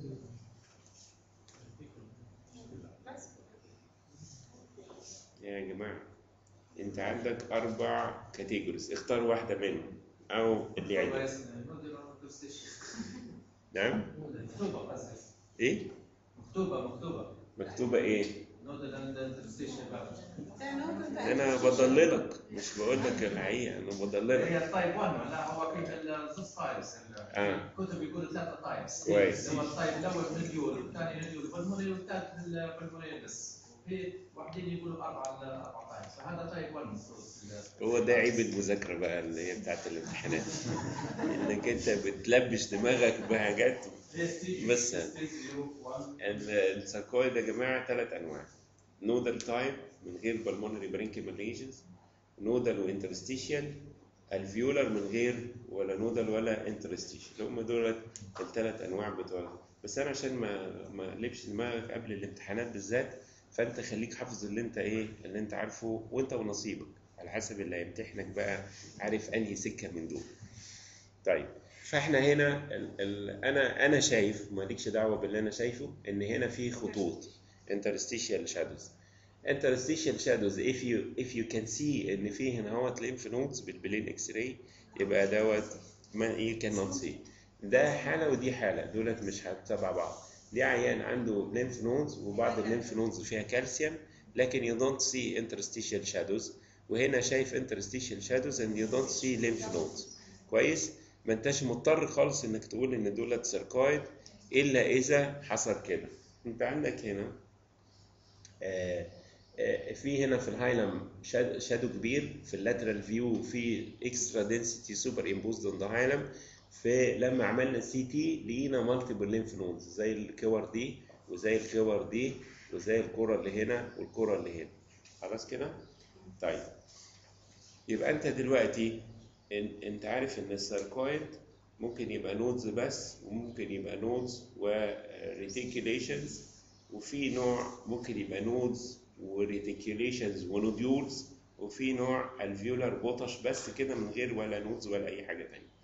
يا جماعه انت عندك اربع كاتيجوريز اختار واحده منهم او اللي يعجبك نعم مكتوبة بس ايه مكتوبة مكتوبة مكتوبه ايه نودل اند انترستيشن انا بضللك مش بقول لك الحقيقه انا بضللك هي التايب 1 لا هو في الزوز تايبس اه الكتب يقولوا ثلاثة تايبس كويس. هو التايب الاول نديول والثاني نديول بالمونري والثالث بالمونري بس وفي واحدين يقولوا اربع اربع تايبس فهذا تايب 1 المفروض هو ده عيب المذاكره بقى اللي هي بتاعت الامتحانات انك انت بتلبش دماغك بحاجات بس ال- الساركويد يا جماعه ثلاث انواع نودال تايب من غير بالمونري برينكيمال ريجنز نودال وانترستيشيال الفيولر من غير ولا نودال ولا انترستيشيال هم دول الثلاث انواع بتوع بس انا عشان ما ما اقلبش دماغك قبل الامتحانات بالذات فانت خليك حافظ اللي انت ايه اللي انت عارفه وانت ونصيبك على حسب اللي هيمتحنك بقى عارف انهي سكه من دول طيب فاحنا هنا ال ال انا انا شايف مالكش دعوه باللي انا شايفه ان هنا في خطوط interstitial shadows interstitial shadows if you if you can see ان في هنا هو lymph nodes بالبلين اكس راي يبقى دوت ما you cannot see ده حاله ودي حاله دولت مش هتتبع بعض دي عيان عنده lymph nodes وبعض الليمف نودز فيها كالسيوم لكن you don't see interstitial shadows وهنا شايف interstitial shadows and you don't see lymph nodes كويس ما انتش مضطر خالص انك تقول ان دولت سيركويد الا اذا حصل كده انت عندك هنا آه، آه، في هنا في الهايلم شاد- شادو كبير في اللاترال فيو في اكسترا دنسيتي سوبر امبوزد اون ذا هايلم في لما عملنا سي تي لقينا مالتيبل ليمف نودز زي الكور دي وزي الكور دي وزي الكره اللي هنا والكره اللي هنا خلاص كده طيب يبقى انت دلوقتي ان انت عارف ان الساركويد ممكن يبقى نودز بس وممكن يبقى نودز وريتيكيوليشنز وفي نوع ممكن يبقى نودز وريتيكيوليشنز ونوديولز وفي نوع الفيولار بوتش بس كده من غير ولا نودز ولا اي حاجه تانية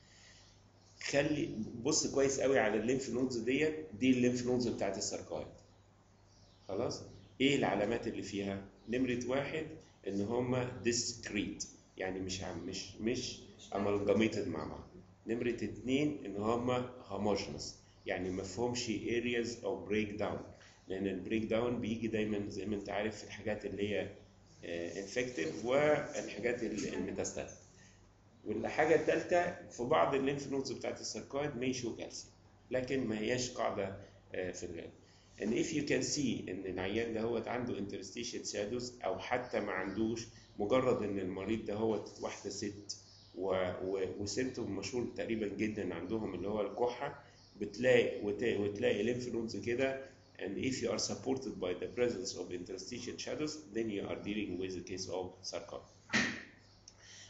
خلي بص كويس قوي على الليمف نودز ديت دي الليمف نودز بتاعت الساركويد خلاص ايه العلامات اللي فيها نمرة واحد ان هما discrete يعني مش عم مش مش amalgamated مع بعض نمرة اتنين ان هما homogeneous يعني ما فيهمش areas of breakdown لان البريك داون بيجي دايما زي ما انت عارف في الحاجات اللي هي انفكتيف والحاجات الميتاستاتيك والحاجه الثالثه في بعض الليمف نودز بتاعت الساركويد ميشو كالسيوم لكن ما هياش قاعده آه، في الغالب ان if you can see ان العيان ده هو عنده interstitial shadows او حتى ما عندوش مجرد ان المريض ده هو واحده ست و... و... وسيمتوم مشهور تقريبا جدا عندهم اللي هو الكحه بتلاقي وت... وتلاقي lymph nodes كده and if you are supported by the presence of interstitial shadows then you are dealing with a case of sarcoma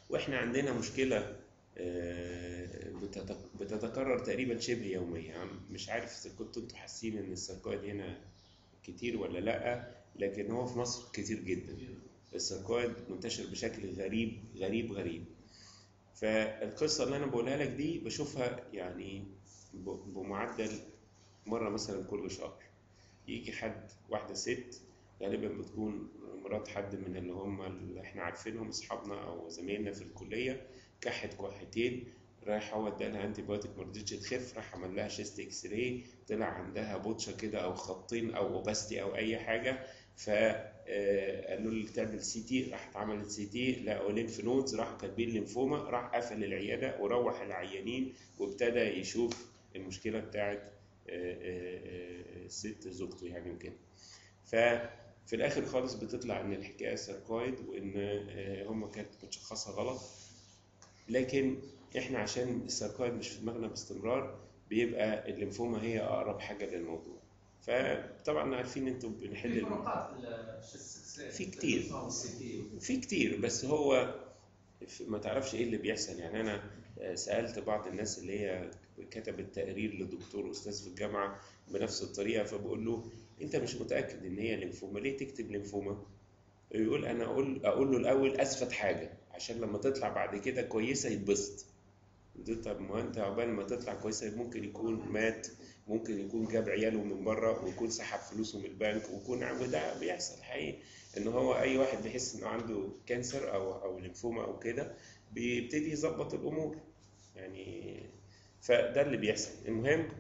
واحنا عندنا مشكله آه، بتت- بتتكرر تقريبا شبه يوميا يعني مش عارف اذا كنتوا انتوا حاسين ان الساركويد هنا كتير ولا لا لكن هو في مصر كتير جدا الساركويد منتشر بشكل غريب غريب غريب فالقصه اللي انا بقولها لك دي بشوفها يعني ب- بمعدل مره مثلا كل شهر يجي حد واحده ست غالبا بتكون مرات حد من اللي هم اللي احنا عارفينهم اصحابنا او زمايلنا في الكليه كحت كحتين رايح هو ادالها انتي بايوتيك ما رضتش تخف راح عمل لها شيست اكس راي طلع عندها بوتشه كده او خطين او اوباستي او اي حاجه فقالوا له تعمل سي تي راحت عملت سي تي لقوا ليمف نودز راحوا كاتبين ليمفوما راح قفل العياده وروح العيانين وابتدى يشوف المشكله بتاعت آه، آه، آه، الست زوجته يعني وكده ففي الاخر خالص بتطلع ان الحكايه سيركويد وان آه، هم كانت متشخصه غلط لكن احنا عشان السيركويد مش في دماغنا باستمرار بيبقى الليمفوما هي اقرب حاجه للموضوع فطبعا عارفين انتوا بنحل في الم- فروقات في الشيست في كتير. والسي تي في كتير بس هو في- ما تعرفش ايه اللي بيحصل يعني انا آه، سالت بعض الناس اللي هي كتبت تقرير لدكتور استاذ في الجامعه بنفس الطريقه فبقول له انت مش متاكد ان هي ليمفوما ليه تكتب ليمفوما يقول انا اقول اقول له الاول اثبت حاجه عشان لما تطلع بعد كده كويسه يتبسط قلت له طب ما انت عقبال ما تطلع كويسه ممكن يكون مات ممكن يكون جاب عياله من بره ويكون سحب فلوسه من البنك ويكون ع- وده بيحصل حقيقي ان هو اي واحد بيحس انه عنده كانسر او او ليمفوما او كده بيبتدي يظبط الامور يعني فده اللي بيحصل المهم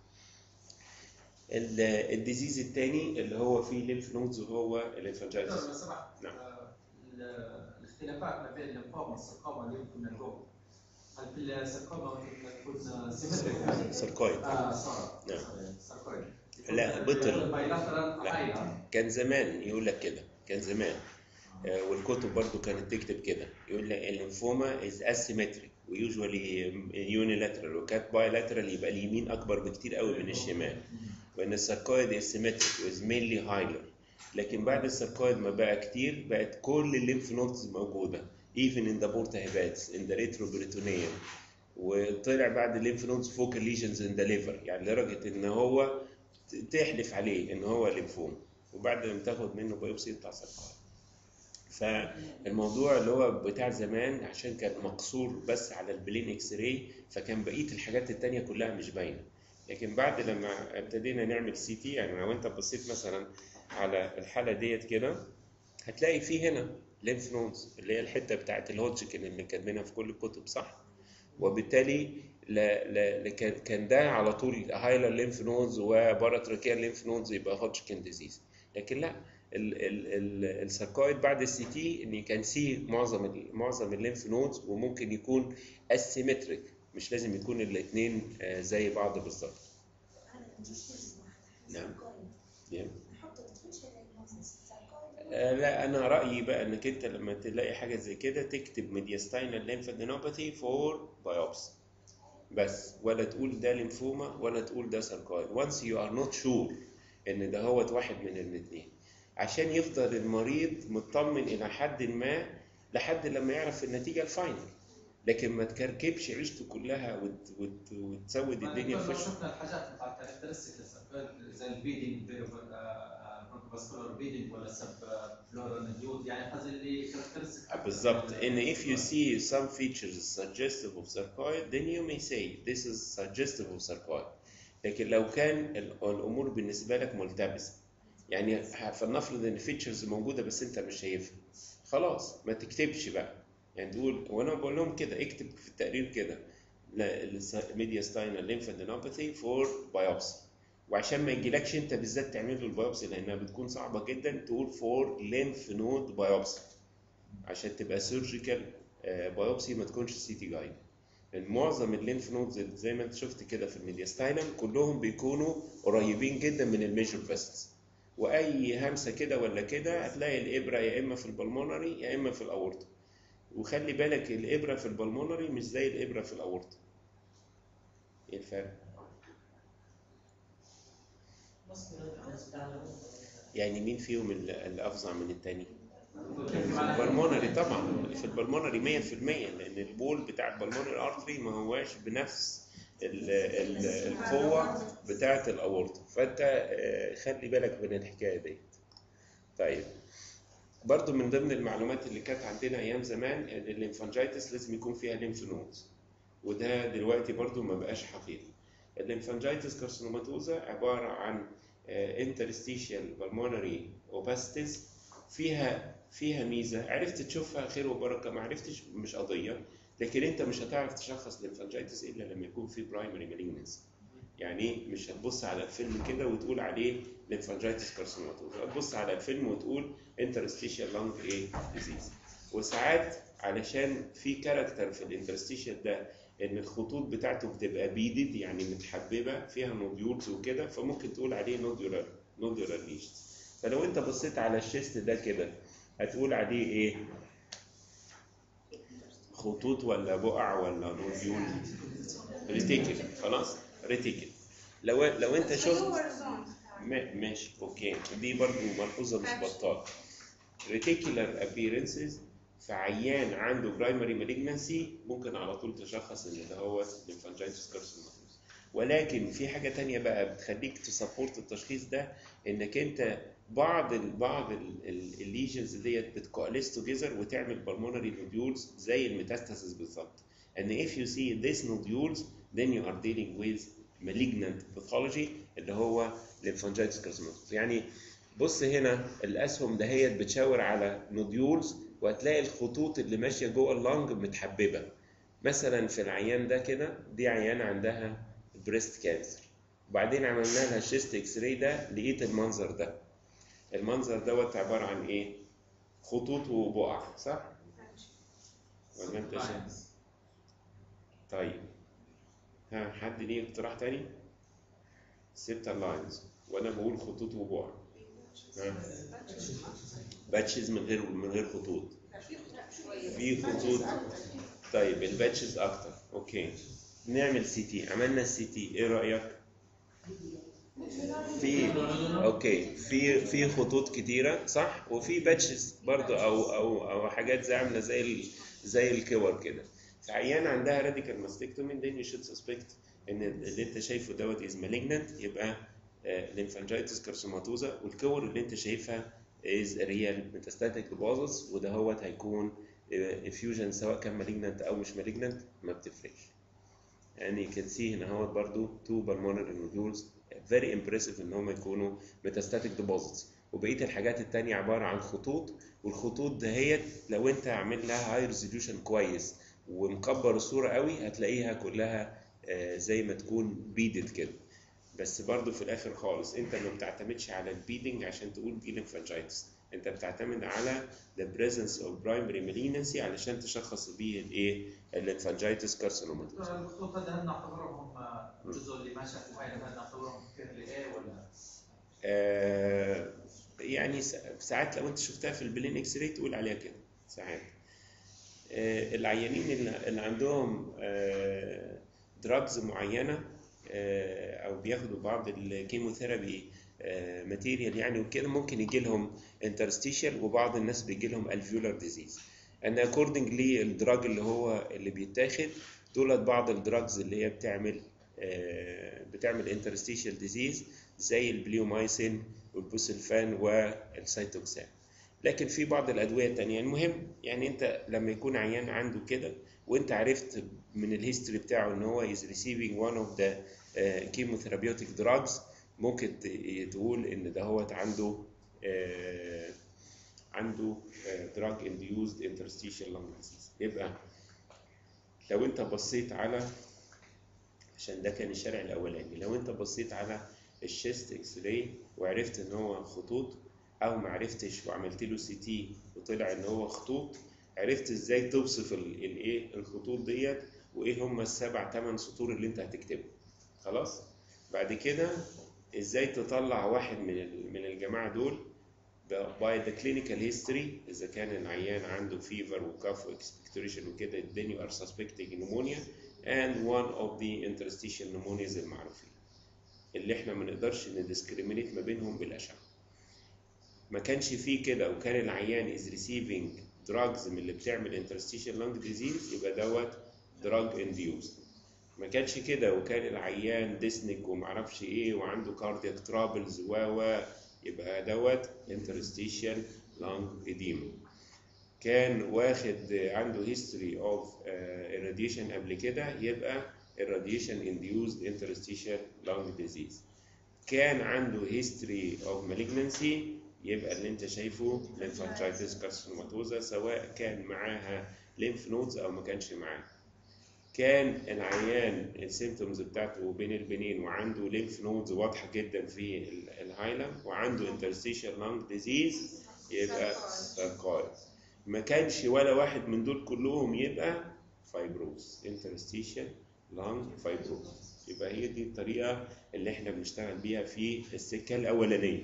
ال- الديزيز التاني اللي هو فيه ليمف نودز وهو دكتور الانفانجايتس لو سمحت نعم. آه، ال- الاختلافات ما بين الليمفوما والسرقوما اللي يمكن نجاوب هل في السرقوما ممكن تكون سيمتريك؟ ساركويد اه سوري نعم. ساركويد لا، بطل. بايلاترال لا. هايلر كان زمان يقول لك كده كان زمان آه، والكتب برضو كانت تكتب كده يقول لك الليمفوما از اسيمتريك ويوجوالي يونيلاترال وكانت بايلاترال يبقى اليمين اكبر بكتير قوي من الشمال وان الساركويد از سيمتريك وز مينلي هايلر لكن بعد الساركويد ما بقى كتير بقت كل الليمف نودز موجوده even in the porta hepatis in the retroperitoneum وطلع بعد الليمف نودز فوكال ليجنز ان ذا ليفر يعني لدرجه ان هو ت- تحلف عليه ان هو ليمفوما وبعد ما تاخد منه بايوبسي يطلع ساركويد فالموضوع اللي هو بتاع زمان عشان كان مقصور بس على البلين اكس راي فكان بقيه الحاجات التانية كلها مش باينه لكن بعد لما ابتدينا نعمل سي تي يعني لو انت بصيت مثلا على الحاله ديت كده هتلاقي في هنا ليمف نودز اللي هي الحته بتاعت الهودجكن اللي كاتبينها في كل الكتب صح وبالتالي لا لا كان كان ده على طول هايلر ليمف نودز وباراتراكيال ليمف نودز يبقى هودجكن ديزيز لكن لا ال- ال- ال- الساركويد بعد السي تي ان كان سي معظم ال- معظم الليمف نودز وممكن يكون اسيمتريك مش لازم يكون الاثنين زي بعض بالظبط انا عندي شيء واحد نعم. ساركويد. يعني نحط الديفينيشن للمصنص ساركويد. آه، لا انا رايي بقى انك انت لما تلاقي حاجه زي كده تكتب ميدياستاينال ليمفادينوباثي فور بايوبسي بس ولا تقول ده ليمفوما ولا تقول ده ساركويد once you are not sure ان ده هو واحد من الاثنين عشان يفضل المريض مطمن الى حد ما لحد لما يعرف النتيجه الفاينل لكن ما تكركبش عيشته كلها وت... وت... وتسود الدنيا في لو وشه شفنا الحاجات بتاعت كاركترستيك زي البيدنج برونكوفاسكولار بيدنج ولا سب فلورال نيود يعني هذه اللي كاركترستيك بالظبط ان if you see some features suggestive of sarcoid then you may say this is suggestive of sarcoid لكن لو كان ال- الامور بالنسبه لك ملتبسه يعني ه- فلنفرض ان features موجوده بس انت مش شايفها خلاص ما تكتبش بقى يعني تقول وانا بقول لهم كده اكتب في التقرير كده ميدياستاينال ليمفادينوباثي فور بايوبسي وعشان ما يجيلكش انت بالذات تعمل له البايوبسي لانها بتكون صعبه جدا تقول فور ليمف نود بايوبسي عشان تبقى سيرجيكال بايوبسي ما تكونش سي تي جايد لان معظم الليمف نودز اللي زي ما انت شفت كده في الميدياستاينم كلهم بيكونوا قريبين جدا من الميجر فيسلز واي همسه كده ولا كده هتلاقي الابره يا اما في البلمونري يا اما في الاورطه وخلي بالك الابره في البلمونري مش زي الابره في الاورطه ايه الفرق يعني مين فيهم ال- الافظع من التاني البلمونري طبعا في البلمونري 100% لان البول بتاع البلمونري ارتري ما هواش بنفس ال- ال- القوه بتاعه الاورطه فانت آه، خلي بالك من الحكايه دي طيب برضو من ضمن المعلومات اللي كانت عندنا ايام زمان ان الليمفانجيتس لازم يكون فيها ليمف نودز وده دلوقتي برضو ما بقاش حقيقي الليمفانجيتس كارسينوماتوزا عباره عن انترستيشيال بالمونري اوباستيز فيها فيها ميزه عرفت تشوفها خير وبركه ما عرفتش مش قضيه لكن انت مش هتعرف تشخص ليمفانجيتس الا لما يكون في برايمري مالجنسي يعني مش هتبص على الفيلم كده وتقول عليه ليمفانجيتس كارسينوماتوزا هتبص على الفيلم وتقول انترستيشيال لانج ايه ديزيز وساعات علشان في كاركتر في الانترستيشيال ده ان الخطوط بتاعته بتبقى بيدد يعني متحببه فيها نوديولز وكده فممكن تقول عليه نوديولار نوديولار ليجنز فلو انت بصيت على الشيست ده كده هتقول عليه ايه خطوط ولا بقع ولا نوديول ريتيكل خلاص ريتيكل لو لو انت شفت ما- ماشي اوكي دي برضو ملحوظه مش بطاله ريتيكولار ابييرنسز في عيان عنده برايمري مالجنسي ممكن على طول تشخص ان ده هو ليمفانجيتس كارسينوماتوس ولكن في حاجه تانية بقى بتخليك تسبورت التشخيص ده انك انت بعض ال بعض الليجنز ديت بتكواليس توجذر وتعمل بالمونري نوديولز زي الميتاستاسيس بالظبط ان if you see these nodules then you are dealing with malignant pathology اللي هو lymphangitis carcinomas يعني بص هنا الاسهم دهيت بتشاور على نوديولز وهتلاقي الخطوط اللي ماشيه جوه اللنج متحببه مثلا في العيان ده كده دي عيانه عندها بريست كانسر وبعدين عملنا لها شيست اكس راي ده لقيت المنظر ده المنظر دوت عباره عن ايه خطوط وبقع صح ولا انت شايف طيب ها حد ليه اقتراح تاني سيبتا لاينز وانا بقول خطوط وبقع ها باتشز من غير من غير خطوط في خطوط طيب الباتشز اكتر اوكي نعمل سي تي عملنا السي تي ايه رايك في اوكي في في خطوط كتيره صح وفي باتشز برضو او او او حاجات زي عامله زي ال- زي الكور كده فعيان عندها راديكال ماستكتومي then you should suspect ان اللي انت شايفه دوت از malignant يبقى ليمفانجيتس كارسوماتوزا والكور اللي انت شايفها از ريال ميتاستاتيك deposits وده هو هيكون افيوجن سواء كان malignant او مش malignant ما بتفرقش يعني you can see هنا اهوت برضو two pulmonary nodules very impressive ان هم يكونوا metastatic deposits وبقيه الحاجات التانية عباره عن خطوط والخطوط دهيت لو انت عامل لها هاي ريزوليوشن كويس ومكبر الصوره قوي هتلاقيها كلها آه، زي ما تكون بيدد كده بس برضو في الاخر خالص انت ما بتعتمدش على البيدنج عشان تقول دي ليمفانجيتس انت بتعتمد على the presence of primary malignancy علشان تشخص بيه الايه الليمفانجيتس كارسينوماتوس الخطوط هذا هل نعتبرهم الجزء اللي ما شاف معين هل نعتبرهم كيرلي ايه ولا آه، يعني س- ساعات لو انت شفتها في البلين اكس راي تقول عليها كده ساعات آه، العيانين اللي اللي عندهم دراجز معينه آه، او بياخدوا بعض الكيموثيرابي ماتيريال يعني وكده ممكن يجي لهم انترستيشال وبعض الناس بيجي لهم الفيولار ديزيز ان اكوردنج للدراج اللي هو اللي بيتاخد دولت بعض الدراجز اللي هي بتعمل آه، بتعمل انترستيشال ديزيز زي البليومايسين والبوسلفان والسيتوكسان لكن في بعض الادويه التانية المهم يعني انت لما يكون عيان عنده كده وانت عرفت من الهيستوري بتاعه ان هو is receiving one of the uh, chemotherapeutic drugs ممكن ت- تقول ان ده هو عنده آه، عنده آه، drug induced interstitial lung disease يبقى لو انت بصيت على عشان ده كان الشارع الاولاني لو انت بصيت على الشيست اكس راي وعرفت ان هو خطوط او ما عرفتش وعملت له سي تي وطلع ان هو خطوط عرفت ازاي توصف ال- الايه الخطوط ديت وايه هم السبع ثمان سطور اللي انت هتكتبهم خلاص بعد كده ازاي تطلع واحد من ال- من الجماعه دول باي ذا كلينيكال هيستوري اذا كان العيان عنده فيفر وكاف واكسبكتوريشن وكده then you are suspecting pneumonia and one of the interstitial pneumonias المعروفين اللي احنا ما نقدرش ندiscriminate ما بينهم بالاشعه ما كانش فيه كده وكان العيان is receiving drugs من اللي بتعمل interstitial lung disease يبقى دوت drug induced ما كانش كده وكان العيان ديسنك ومعرفش ايه وعنده كاردياك ترابلز و و يبقى دوت interstitial lung edema كان واخد عنده history of uh, irradiation قبل كده يبقى irradiation induced interstitial lung disease كان عنده history of malignancy يبقى اللي انت شايفه lymphangitis carcinomatosa سواء كان معاها lymph nodes او ما كانش معاها كان العيان السيمتومز بتاعته بين البنين وعنده lymph nodes واضحه جدا في ال- الهايلم وعنده interstitial lung disease يبقى sarcoid ما كانش ولا واحد من دول كلهم يبقى فايبروز interstitial lung fibrosis يبقى هي دي الطريقة اللي احنا بنشتغل بيها في السكة الأولانية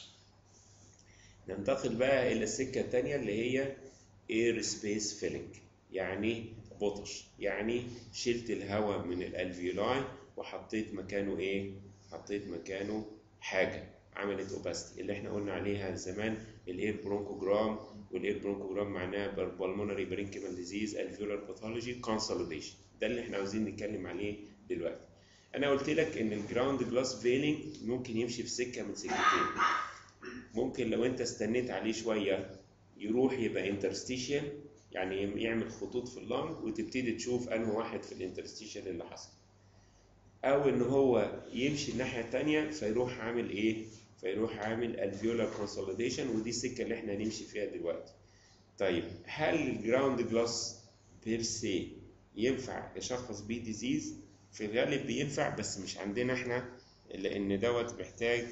ننتقل بقى إلى السكة الثانية اللي هي air space filling يعني بطش يعني شلت الهواء من الالفيولاي وحطيت مكانه ايه حطيت مكانه حاجة عملت اوباستي اللي احنا قلنا عليها زمان الاير برونكوجرام والاير برونكوجرام معناها بالمونري برينكيمال ديزيز الفيولار باثولوجي كونسوليديشن ده اللي احنا عاوزين نتكلم عليه دلوقتي انا قلت لك ان الجراوند جلاس فيلينج ممكن يمشي في سكه من سكتين ممكن لو انت استنيت عليه شويه يروح يبقى انترستيشن يعني يعمل خطوط في اللنج وتبتدي تشوف انه واحد في الانترستيشن اللي حصل او ان هو يمشي الناحيه الثانيه فيروح عامل ايه فيروح عامل الفيولار كونسوليديشن ودي السكه اللي احنا هنمشي فيها دلوقتي طيب هل الجراوند جلاس بير سي ينفع يشخص بيه ديزيز في الغالب بينفع بس مش عندنا احنا لان دوت محتاج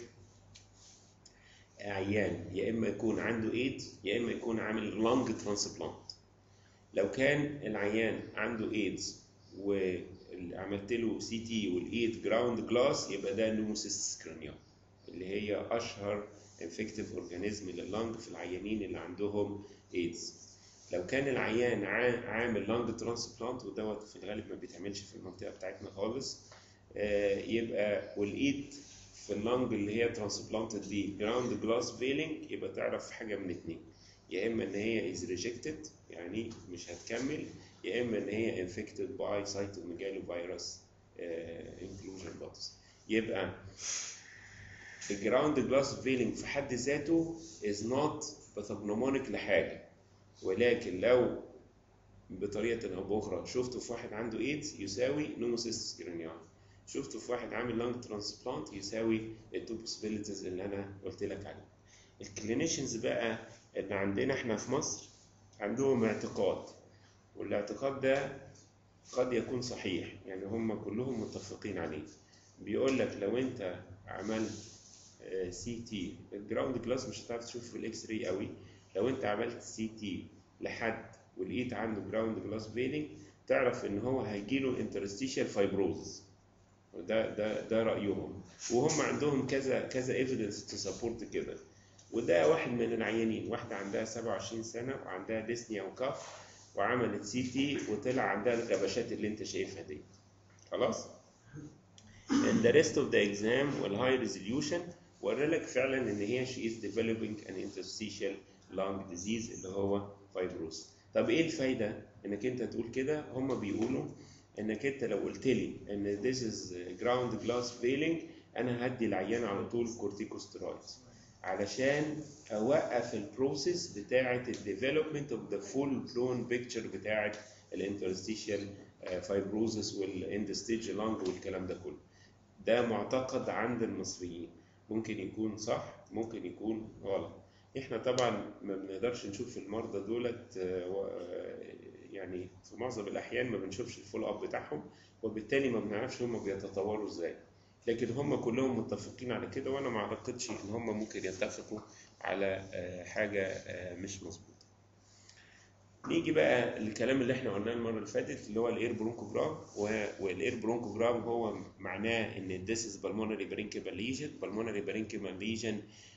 عيان يا اما يكون عنده ايدز يا اما يكون عامل لانج ترانسبلانت لو كان العيان عنده ايدز وعملت له سي تي والايد جراوند جلاس يبقى ده نوموسيس كرانيوم اللي هي اشهر انفكتيف اورجانيزم لللنج في العيانين اللي عندهم ايدز لو كان العيان عا- عامل لانج ترانسبلانت ودوت في الغالب ما بيتعملش في المنطقه بتاعتنا خالص آه، يبقى والايد في اللنج اللي هي ترانسبلانتد دي جراوند جلاس فيلينج يبقى تعرف حاجه من اتنين يا اما ان هي از ريجكتد يعني مش هتكمل يا اما ان هي انفكتد باي سايتوميجالو فيروس انكلوجن بودز يبقى الجراوند جلاس فيلينج في حد ذاته از نوت باثوجنومونيك لحاجه ولكن لو بطريقه او باخرى شفته في واحد عنده ايدز يساوي نوموسيس جرانيال شفته في واحد عامل لانج ترانسبلانت يساوي التو بوسيبيليتيز اللي انا قلت لك عليها الكلينيشنز بقى اللي عندنا احنا في مصر عندهم اعتقاد والاعتقاد ده قد يكون صحيح يعني هم كلهم متفقين عليه بيقول لك لو انت عملت سي تي الجراوند جلاس مش هتعرف تشوف في الاكس راي قوي لو انت عملت سي تي لحد ولقيت عنده جراوند جلاس فيلينج تعرف ان هو هيجيله انترستيشال فايبروزس ده ده ده رايهم وهم عندهم كذا كذا ايفيدنس تسبورت كده وده واحد من العيانين واحده عندها 27 سنه وعندها ديسنيا وكف وعملت سي تي وطلع عندها الغبشات اللي انت شايفها دي خلاص and the rest of the exam والهاي ريزوليوشن ورالك فعلا ان هي she is developing an interstitial lung disease اللي هو fibrosis طب ايه الفايده انك انت تقول كده هم بيقولوا انك انت لو قلت لي ان this is ground glass failing انا هدي العيان على طول كورتيكوستيرويدز علشان اوقف البروسيس بتاعه الديفلوبمنت اوف ذا فول بلون بيكتشر بتاعه الانترستيشال فايبروزس والاند ستيج لانج والكلام ده كله ده معتقد عند المصريين ممكن يكون صح ممكن يكون غلط احنا طبعا ما بنقدرش نشوف المرضى دولت آه، و- آه، يعني في معظم الاحيان ما بنشوفش الفول اب بتاعهم وبالتالي ما بنعرفش هم بيتطوروا ازاي لكن هم كلهم متفقين على كده وانا ما اعتقدش ان هم ممكن يتفقوا على آه، حاجه آه، مش مظبوطه نيجي بقى للكلام اللي احنا قلناه المره اللي فاتت اللي هو الاير برونكوجرام و- والاير برونكوجرام هو معناه ان this is pulmonary parenchymal lesion pulmonary parenchymal lesion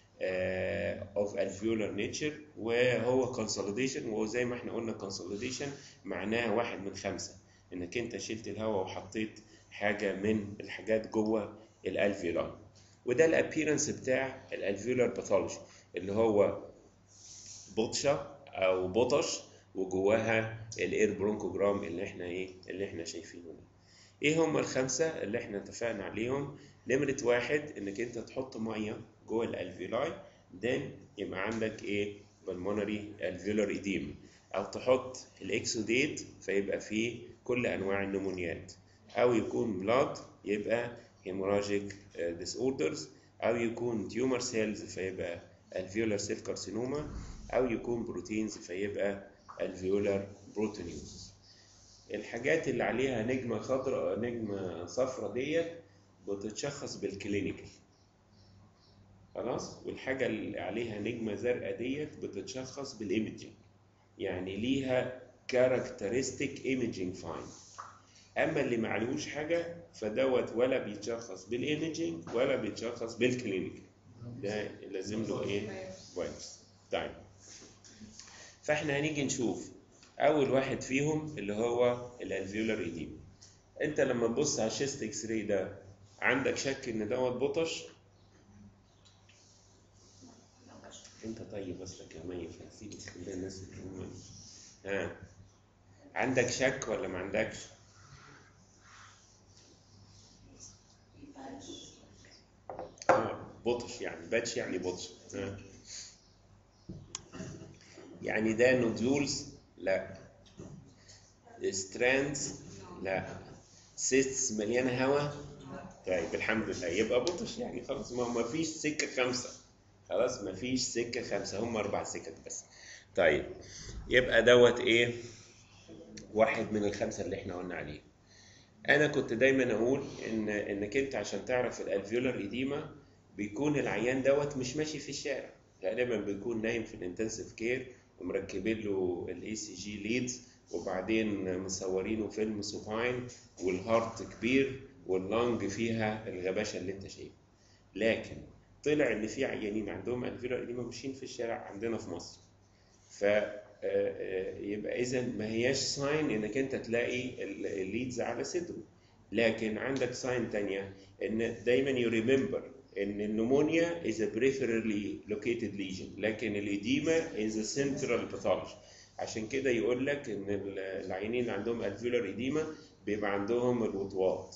اوف alveolar nature وهو consolidation وزي ما احنا قلنا consolidation معناه واحد من خمسه انك انت شلت الهواء وحطيت حاجه من الحاجات جوه الالفيولار وده الابيرنس بتاع الالفيولار باثولوجي اللي هو بطشه او بطش وجواها الاير برونكوجرام اللي احنا ايه اللي احنا شايفينه ده ايه هم الخمسه اللي احنا اتفقنا عليهم نمره واحد انك انت تحط ميه جوه الالفيولاي then يبقى عندك ايه بالمونري الفيولار ايديم او تحط الاكسوديت فيبقى فيه كل انواع النمونيات او يكون بلاد يبقى هيموراجيك ديسوردرز او يكون تيومر سيلز فيبقى الفيولار سيل كارسينوما او يكون بروتينز فيبقى الفيولار بروتينيوز الحاجات اللي عليها نجمه خضراء نجمه صفراء ديت بتتشخص بالكلينيكال خلاص والحاجه اللي عليها نجمه زرقاء ديت بتتشخص بالايمجنج يعني ليها كاركترستيك ايمجنج فاين اما اللي ما عليهوش حاجه فدوت ولا بيتشخص بالايمجنج ولا بيتشخص بالكلينيكال ده لازم له ايه كويس طيب فاحنا هنيجي نشوف اول واحد فيهم اللي هو الالفيولار ايديم انت لما تبص على الشيست اكس راي ده عندك شك ان دوت بطش انت طيب اصلك يا ميت سيبك خلينا الناس اللي هم ها عندك شك ولا ما عندكش آه، بطش يعني باتش يعني بطش ها. يعني ده نودولز لا ستراندز لا سيستس مليانه هواء طيب الحمد لله يبقى بطش يعني خلاص ما ما فيش سكه خمسه خلاص ما فيش سكه خمسه هم اربع سكك بس طيب يبقى دوت ايه واحد من الخمسه اللي احنا قلنا عليه انا كنت دايما اقول ان انك انت عشان تعرف الالفيولار ايديما بيكون العيان دوت مش ماشي في الشارع غالبا بيكون نايم في الانتنسيف كير ومركبين له الاي سي جي ليدز وبعدين مصورينه فيلم سوباين والهارت كبير واللنج فيها الغباشه اللي انت شايفها لكن طلع ان في عيانين عندهم الفيولار ايديما ماشيين في الشارع عندنا في مصر ف آه، آه، يبقى اذا ما هياش ساين انك انت تلاقي ال- الليدز على صدره لكن عندك ساين تانية ان دايما يو ريمبر ان النمونيا is a peripherally located lesion لكن الإديمة is a central pathology عشان كده يقول لك ان ال- العيانين اللي عندهم الفيولار إديمة بيبقى عندهم الوطواط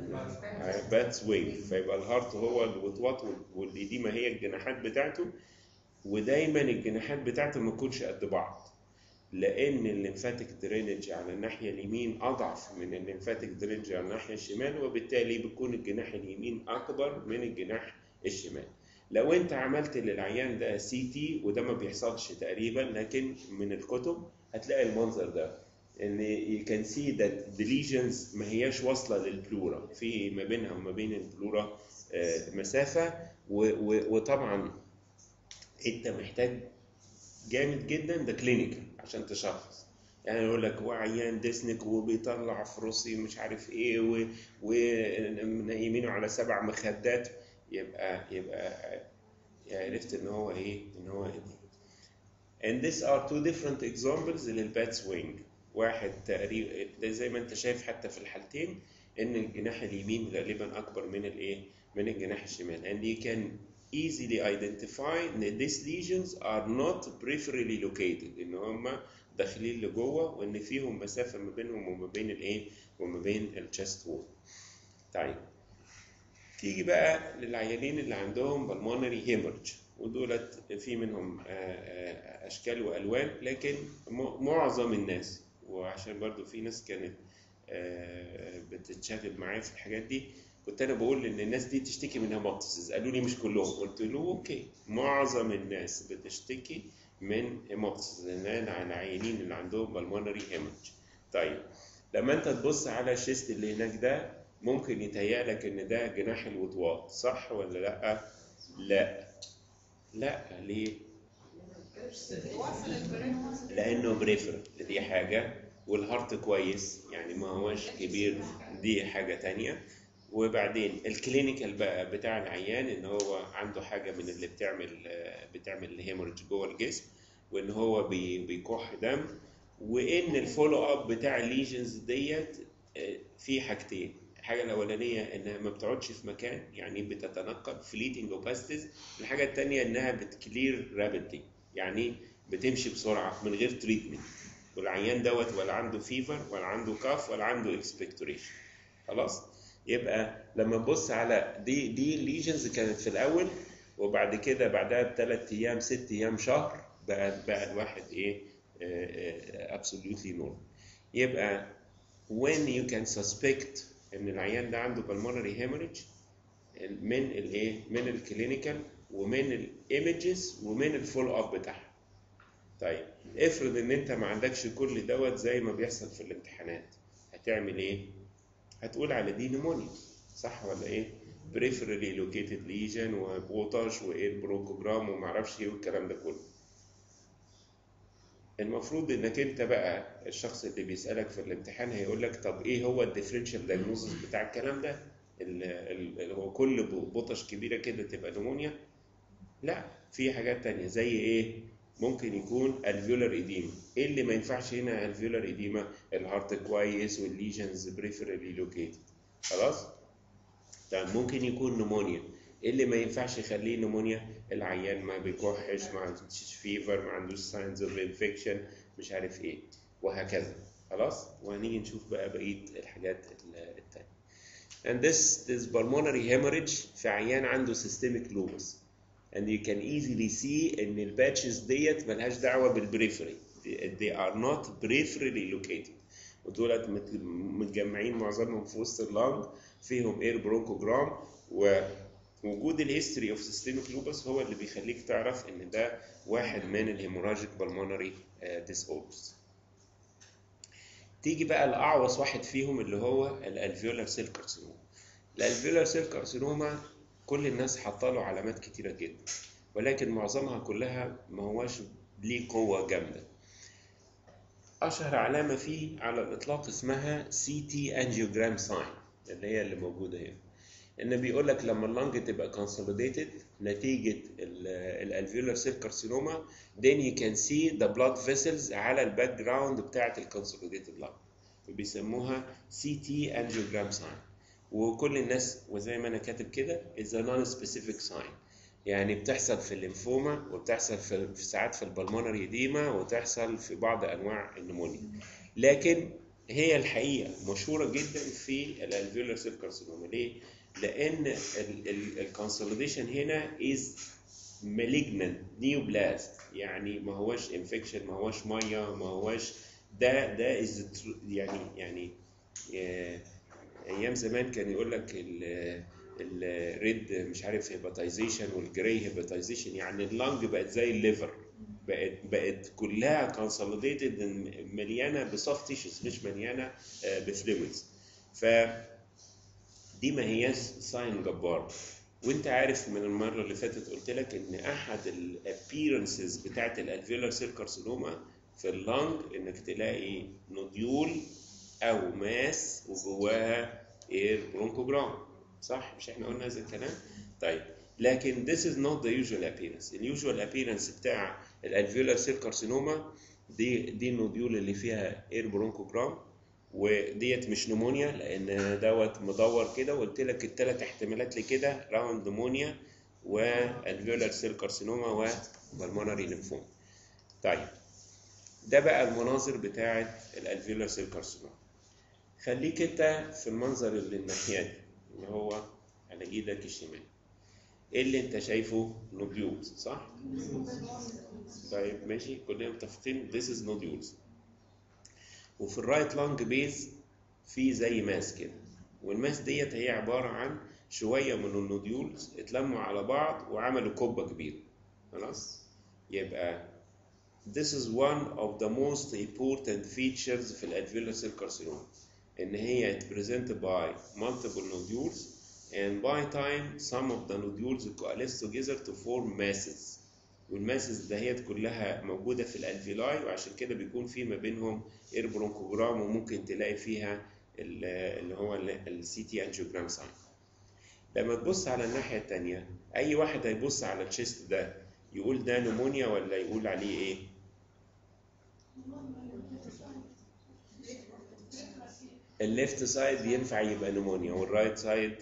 بات وينج فيبقى الهارت هو الوطواط وال- والإديمة هي الجناحات بتاعته ودايما الجناحات بتاعته ما تكونش قد بعض لان الليمفاتيك درينج على الناحيه اليمين اضعف من الليمفاتيك درينج على الناحيه الشمال وبالتالي بيكون الجناح اليمين اكبر من الجناح الشمال لو انت عملت للعيان ده سي تي وده ما بيحصلش تقريبا لكن من الكتب هتلاقي المنظر ده ان you can see that the lesions ما هياش واصله للبلورا في ما بينها وما بين البلورا آه، مسافه و- و- وطبعا انت محتاج جامد جدا ده كلينيكال عشان تشخص يعني يقول لك هو عيان ديسنك وبيطلع فروسي مش عارف ايه و- ونايمينه على سبع مخدات يبقى يبقى عرفت ان هو ايه ان هو ايه and these are two different examples للبات سوينج واحد تقريبا ده زي ما انت شايف حتى في الحالتين ان الجناح اليمين غالبا اكبر من الايه من الجناح الشمال and you can easily identify that these lesions are not peripherally located ان هم داخلين لجوه وان فيهم مسافه ما بينهم وما بين الايه وما بين الشست وول طيب تيجي بقى للعيانين اللي عندهم بالمونري هيمورج ودولت في منهم آه، آه، اشكال والوان لكن م- معظم الناس وعشان برضو في ناس كانت آه، بتتشاغل معايا في الحاجات دي كنت انا بقول ان الناس دي تشتكي من هيموبتسيس قالوا لي مش كلهم قلت له اوكي معظم الناس بتشتكي من هيموبتسيس لان العيانين اللي عندهم بالمونري هيمورج طيب لما انت تبص على الشيست اللي هناك ده ممكن يتهيألك ان ده جناح الوطواط صح ولا لا لا لا ليه لانه بريفر دي حاجه والهارت كويس يعني ما هوش كبير دي حاجه تانية وبعدين الكلينيكال بقى بتاع العيان ان هو عنده حاجه من اللي بتعمل آه، بتعمل هيموريدج جوه الجسم وان هو بي- بيكح دم وان الفولو اب بتاع الليجنز ديت آه، في حاجتين الحاجه الاولانيه انها ما بتقعدش في مكان يعني بتتنقل فليتنج اوباستيز الحاجه الثانيه انها بتكلير رابيدلي يعني بتمشي بسرعه من غير تريتمنت والعيان دوت ولا عنده فيفر ولا عنده كاف ولا عنده اكسبكتوريشن خلاص يبقى لما تبص على دي دي الليجنز كانت في الاول وبعد كده بعدها بثلاث ايام ست ايام شهر بقى بقى الواحد ايه absolutely normal يبقى when you can suspect ان العيان ده عنده pulmonary hemorrhage من الايه من الكلينيكال ومن الايمجز ومن الفول اب بتاعها طيب افرض ان انت ما عندكش كل دوت زي ما بيحصل في الامتحانات هتعمل ايه هتقول على دي نمونيا صح ولا ايه بريفرالي لوكيتد ليجن وبوتاش واير بروكوجرام وما اعرفش ايه والكلام ده كله المفروض انك انت بقى الشخص اللي بيسالك في الامتحان هيقول لك طب ايه هو الديفرنشال دايجنوزس بتاع الكلام ده اللي هو كل بوطش كبيره كده تبقى نمونيا لا في حاجات تانية زي ايه ممكن يكون الفيولار ايديما ايه اللي ما ينفعش هنا الفيولار ايديما الهارت كويس والليجنز بريفرالي لوكيتد خلاص طيب ممكن يكون نمونيا ايه اللي ما ينفعش يخليه نمونيا العيان ما بيكحش ما عندوش فيفر ما عندوش ساينز اوف انفكشن مش عارف ايه وهكذا خلاص وهنيجي نشوف بقى بقيه الحاجات التانية and this this pulmonary hemorrhage في عيان عنده systemic lupus and you can easily see ان الباتشز ديت ملهاش دعوه بالبريفري they are not peripherally located ودولت متجمعين معظمهم في وسط اللانج فيهم اير برونكوجرام ووجود الهيستوري اوف سيستميك لوبس هو اللي بيخليك تعرف ان ده واحد من الهيموراجيك بالمونري ديس اوردرز تيجي بقى الاعوص واحد فيهم اللي هو الالفيولار سيل كارسينوما الالفيولار سيل كارسينوما كل الناس حاطه له علامات كتيره جدا ولكن معظمها كلها ما هواش ليه قوه جامده اشهر علامه فيه على الاطلاق اسمها سي تي انجيوجرام ساين اللي هي اللي موجوده هنا ان بيقول لك لما اللنج تبقى كونسوليديتد نتيجه الالفيولار سيل كارسينوما then you can see the blood vessels على الباك جراوند بتاعه الكونسوليديتد لنج وبيسموها سي تي انجيوجرام ساين وكل الناس وزي ما انا كاتب كده is a non specific sign يعني بتحصل في الليمفوما وبتحصل في, في ساعات في البلمونري ديما وتحصل في بعض انواع النمونيا لكن هي الحقيقه مشهوره جدا في الالفيولار سيل كارسينوما ليه؟ لان الكونسوليديشن هنا از malignant نيوبلاست يعني ما هوش انفكشن ما هوش ميه ما هوش ده ده از يعني يعني ايام زمان كان يقول لك الريد مش عارف هيباتايزيشن والجراي هيباتايزيشن يعني اللنج بقت زي الليفر بقت بقت كلها كونسوليديتد مليانه بسوفت تيشوز مش مليانه بفلويدز ف دي ما هياش ساين جبار وانت عارف من المره اللي فاتت قلت لك ان احد الابيرنسز بتاعت الالفيولار سيل كارسينوما في اللنج انك تلاقي نوديول او ماس وجواها اير برونكوجرام صح مش احنا قلنا هذا الكلام طيب لكن this is not the usual appearance اليوجوال appearance بتاع الالفيولار سيل كارسينوما دي دي النوديول اللي فيها اير برونكوجرام وديت مش نمونيا لان دوت مدور كده وقلت لك الثلاث احتمالات لكده راوند نمونيا والفيولار سيل كارسينوما وبلمونري ليمفوما طيب ده بقى المناظر بتاعه الالفيولار سيل كارسينوما خليك انت في المنظر اللي الناحيه دي اللي هو على ايدك الشمال ايه اللي انت شايفه نوديولز صح طيب ماشي كلنا متفقين this is nodules وفي الرايت لانج بيز في زي ماس كده والماس ديت هي عباره عن شويه من النوديولز اتلموا على بعض وعملوا كوبه كبيره خلاص يبقى this is one of the most important features في الالفيولار سيل كارسينوما ان هي presented by multiple nodules and by time some of the nodules coalesce together to form masses والماسز دهيت كلها موجوده في الالفيلاي وعشان كده بيكون في ما بينهم اير برونكوجرام وممكن تلاقي فيها اللي هو السي تي انجيوجرام ساين لما تبص على الناحيه الثانيه اي واحد هيبص على التشيست ده يقول ده نمونيا ولا يقول عليه ايه الليفت سايد ينفع يبقى نمونيا والرايت سايد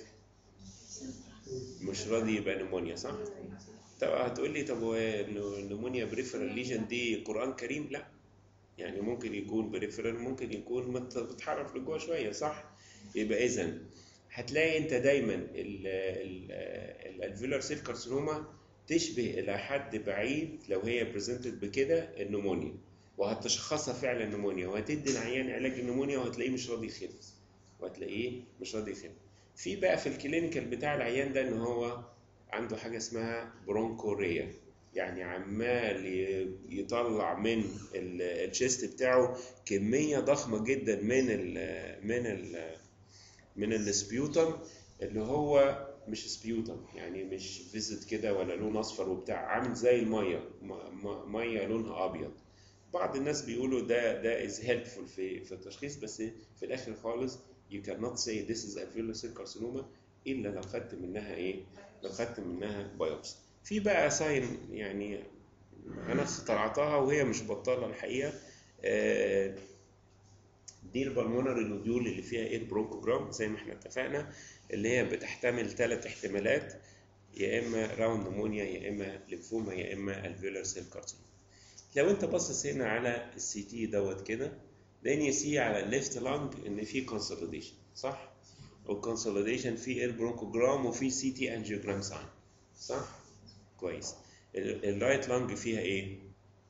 مش راضي يبقى نمونيا صح؟ طب هتقول لي طب هو النمونيا بريفرال ليجن دي قرآن كريم؟ لا يعني ممكن يكون بريفرال ممكن يكون مت- متحرف لجوه شويه صح؟ يبقى اذا هتلاقي انت دايما الالفيولار سيل كارسينوما تشبه الى حد بعيد لو هي بريزنتد بكده النمونيا وهتشخصها فعلا نمونيا وهتدي العيان علاج النمونيا وهتلاقيه مش راضي يخف وهتلاقيه مش راضي يخف في بقى في الكلينيكال بتاع العيان ده ان هو عنده حاجه اسمها برونكوريا يعني عمال ي- يطلع من ال- الشيست بتاعه كميه ضخمه جدا من ال من ال من السبيوتم اللي هو مش سبيوتم يعني مش فيزيت كده ولا لون اصفر وبتاع عامل زي الميه م- م- ميه لونها ابيض بعض الناس بيقولوا ده ده is helpful في في التشخيص بس في الاخر خالص you cannot say this is alveolar cell carcinoma الا لو خدت منها ايه؟ لو خدت منها بايوبسي. في بقى ساين يعني انا اخترعتها وهي مش بطاله الحقيقه آه، دي البلمونري نوديول اللي فيها ايه برونكوجرام زي ما احنا اتفقنا اللي هي بتحتمل ثلاث احتمالات يا اما راوند نمونيا يا اما ليمفوما يا اما الفيولار سيل كارسينوما لو انت باصص هنا على السي تي دوت كده then you see على الليفت لانج ان في كونسوليديشن صح والكونسوليديشن في اير برونكوجرام وفي سي تي انجيوجرام ساين صح كويس الرايت لانج فيها ايه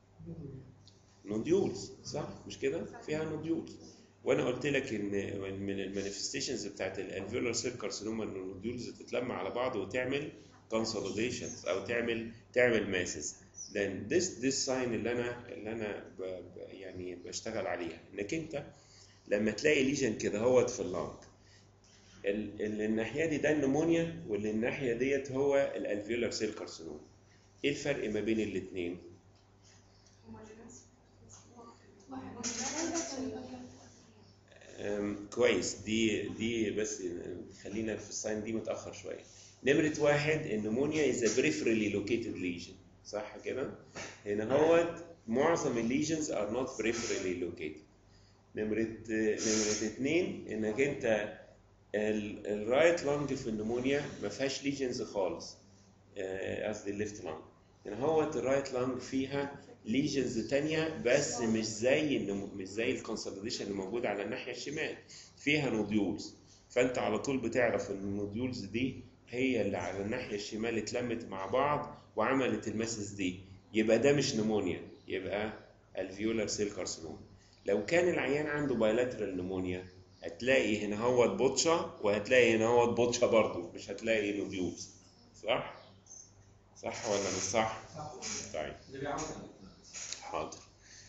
نوديولز صح مش كده فيها نوديولز وانا قلت لك ان من المانيفستيشنز بتاعت الالفيولار سيل كارسينوما ان النوديولز تتلم على بعض وتعمل كونسوليديشنز او تعمل تعمل ماسز then this this sign اللي انا اللي انا ب ب يعني بشتغل عليها انك انت لما تلاقي ليجن كده هوت في اللانج ال- ال- الناحيه دي ده النمونيا واللي الناحيه ديت هو الالفيولار سيل كارسينوما ايه الفرق ما بين الاثنين أم، كويس دي دي بس خلينا في الساين دي متأخر شوية نمرة واحد النمونيا is a peripherally located lesion صح كده؟ هنا هو معظم الليجنز are not peripherally located نمرة نمرة اتنين انك انت الرايت لانج في النمونيا ما فيهاش ليجنز خالص آه، قصدي الليفت لانج هنا هو الرايت لانج فيها ليجنز تانية بس مش زي النمو- مش زي الكونسوليديشن اللي موجود على الناحية الشمال فيها نوديولز فانت على طول بتعرف ان النوديولز دي هي اللي على الناحية الشمال اتلمت مع بعض وعملت المسز دي يبقى ده مش نمونيا يبقى الفيولار سيل كارسينوما لو كان العيان عنده بايلاترال نمونيا هتلاقي هنا هو بوتشا وهتلاقي هنا هو بوتشا برضه مش هتلاقي نوديولز صح؟ صح ولا مش صح؟ طيب اللي بيعود حاضر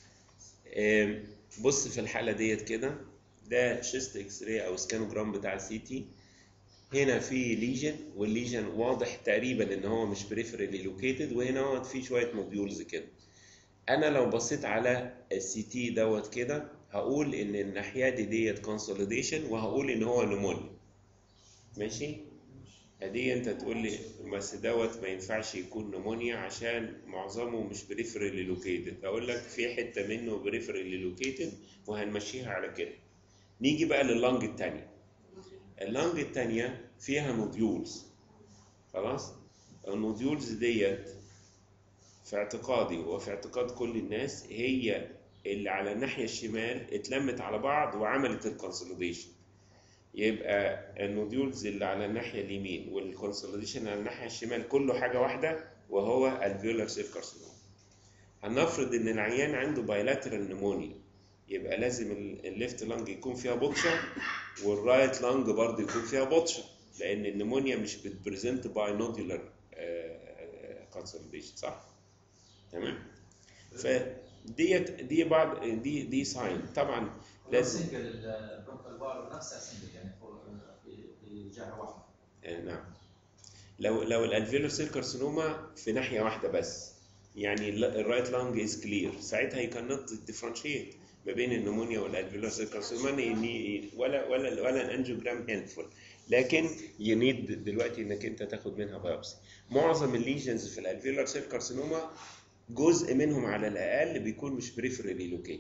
آم، بص في الحالة ديت كده ده شيست اكس راي او سكانوجرام بتاع السي تي هنا في ليجن والليجن واضح تقريبا ان هو مش بريفرالي لوكيتد وهنا هو في شويه نوديولز كده انا لو بصيت على السي تي دوت كده هقول ان الناحيه دي ديت كونسوليديشن وهقول ان هو نمونيا ماشي ادي انت تقول لي بس دوت ما ينفعش يكون نمونيا عشان معظمه مش بريفرالي لوكيتد اقول لك في حته منه بريفرالي لوكيتد وهنمشيها على كده نيجي بقى لللنج الثانيه اللنج الثانيه فيها نوديولز خلاص النوديولز ديت في اعتقادي وفي اعتقاد كل الناس هي اللي على الناحيه الشمال اتلمت على بعض وعملت الكونسوليديشن يبقى النوديولز اللي على الناحيه اليمين والكونسوليديشن على الناحيه الشمال كله حاجه واحده وهو الفيولار سيل كارسينوما هنفرض ان العيان عنده بايلاترال نمونيا يبقى لازم الليفت لانج يكون فيها بوتشا والرايت لانج برضه يكون فيها بوتشا لان النمونيا مش بتبريزنت باي نودولار كونسوليديشن صح تمام فديت دي بعض دي دي ساين طبعا لازم سنجل البرونكال بار نفسها سنجل يعني فوق- في في جهه واحده آه، نعم لو لو الالفيولار سيل كارسينوما في ناحيه واحده بس يعني الرايت لانج از كلير ساعتها يو كانت ديفرنشيت ما بين النمونيا والالفيولار سيل كارسينوما إن- ولا ولا ولا الانجيوجرام هيلفول لكن يو نيد دلوقتي انك انت تاخد منها بايوبسي معظم الليجنز في الالفيولار سيل كارسينوما جزء منهم على الاقل بيكون مش بريفرالي لوكيتد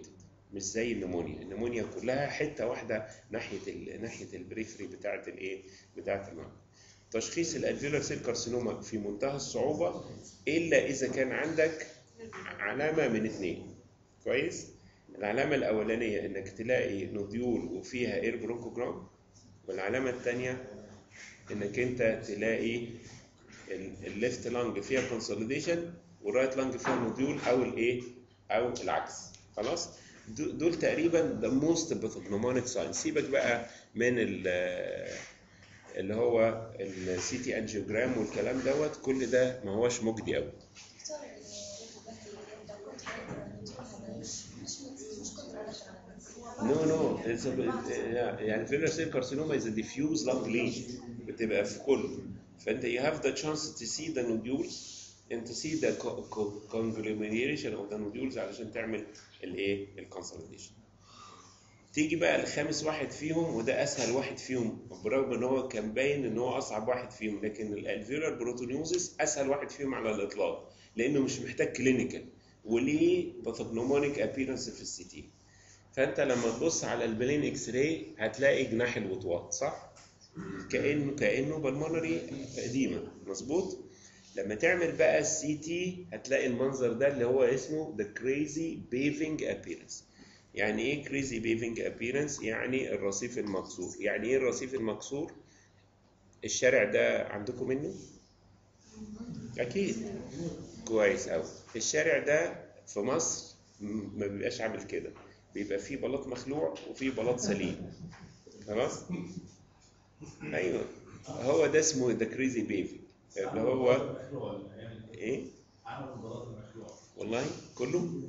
مش زي النمونيا النمونيا كلها حته واحده ناحيه ال... ناحيه البريفري بتاعه الايه بتاعه اللنج تشخيص الالفيولار سيل كارسينوما في منتهى الصعوبه الا اذا كان عندك علامه من اثنين كويس العلامه الاولانيه انك تلاقي نوديول وفيها اير برونكوجرام والعلامه الثانيه انك انت تلاقي الليفت لانج فيها كونسوليديشن والرايت لانج فيها نوديول او الايه او العكس خلاص دو- دول تقريبا the most pathognomonic signs سيبك بقى من ال- اللي هو السي تي انجيوجرام والكلام دوت كل ده ما هوش مجدي قوي دكتور لو كنت هذا مش مش مش قدرة على نو نو يعني فيلر سيل كارسينوما is a diffuse lung lesion بتبقى في كله فانت you have the chance to see the nodules and to see the co- co- conglomeration of the nodules علشان تعمل الايه الكونسوليديشن تيجي بقى الخامس واحد فيهم وده اسهل واحد فيهم برغم ان هو كان باين ان هو اصعب واحد فيهم لكن الالفيولار بروتونيوزس اسهل واحد فيهم على الاطلاق لانه مش محتاج كلينيكال وليه باثوجنومونيك ابيرنس في السي تي فانت لما تبص على البلين اكس راي هتلاقي جناح الوطواط صح كانه كانه بالمونري قديمه مظبوط لما تعمل بقى السي تي هتلاقي المنظر ده اللي هو اسمه the crazy paving appearance يعني ايه crazy paving appearance يعني الرصيف المكسور يعني ايه الرصيف المكسور الشارع ده عندكم منه اكيد كويس قوي الشارع ده في مصر م- ما بيبقاش عامل كده بيبقى فيه بلاط مخلوع وفيه بلاط سليم خلاص ايوه هو ده اسمه ذا كريزي بيفي اللي هو ايه عمل البلاط المخلوع والله كله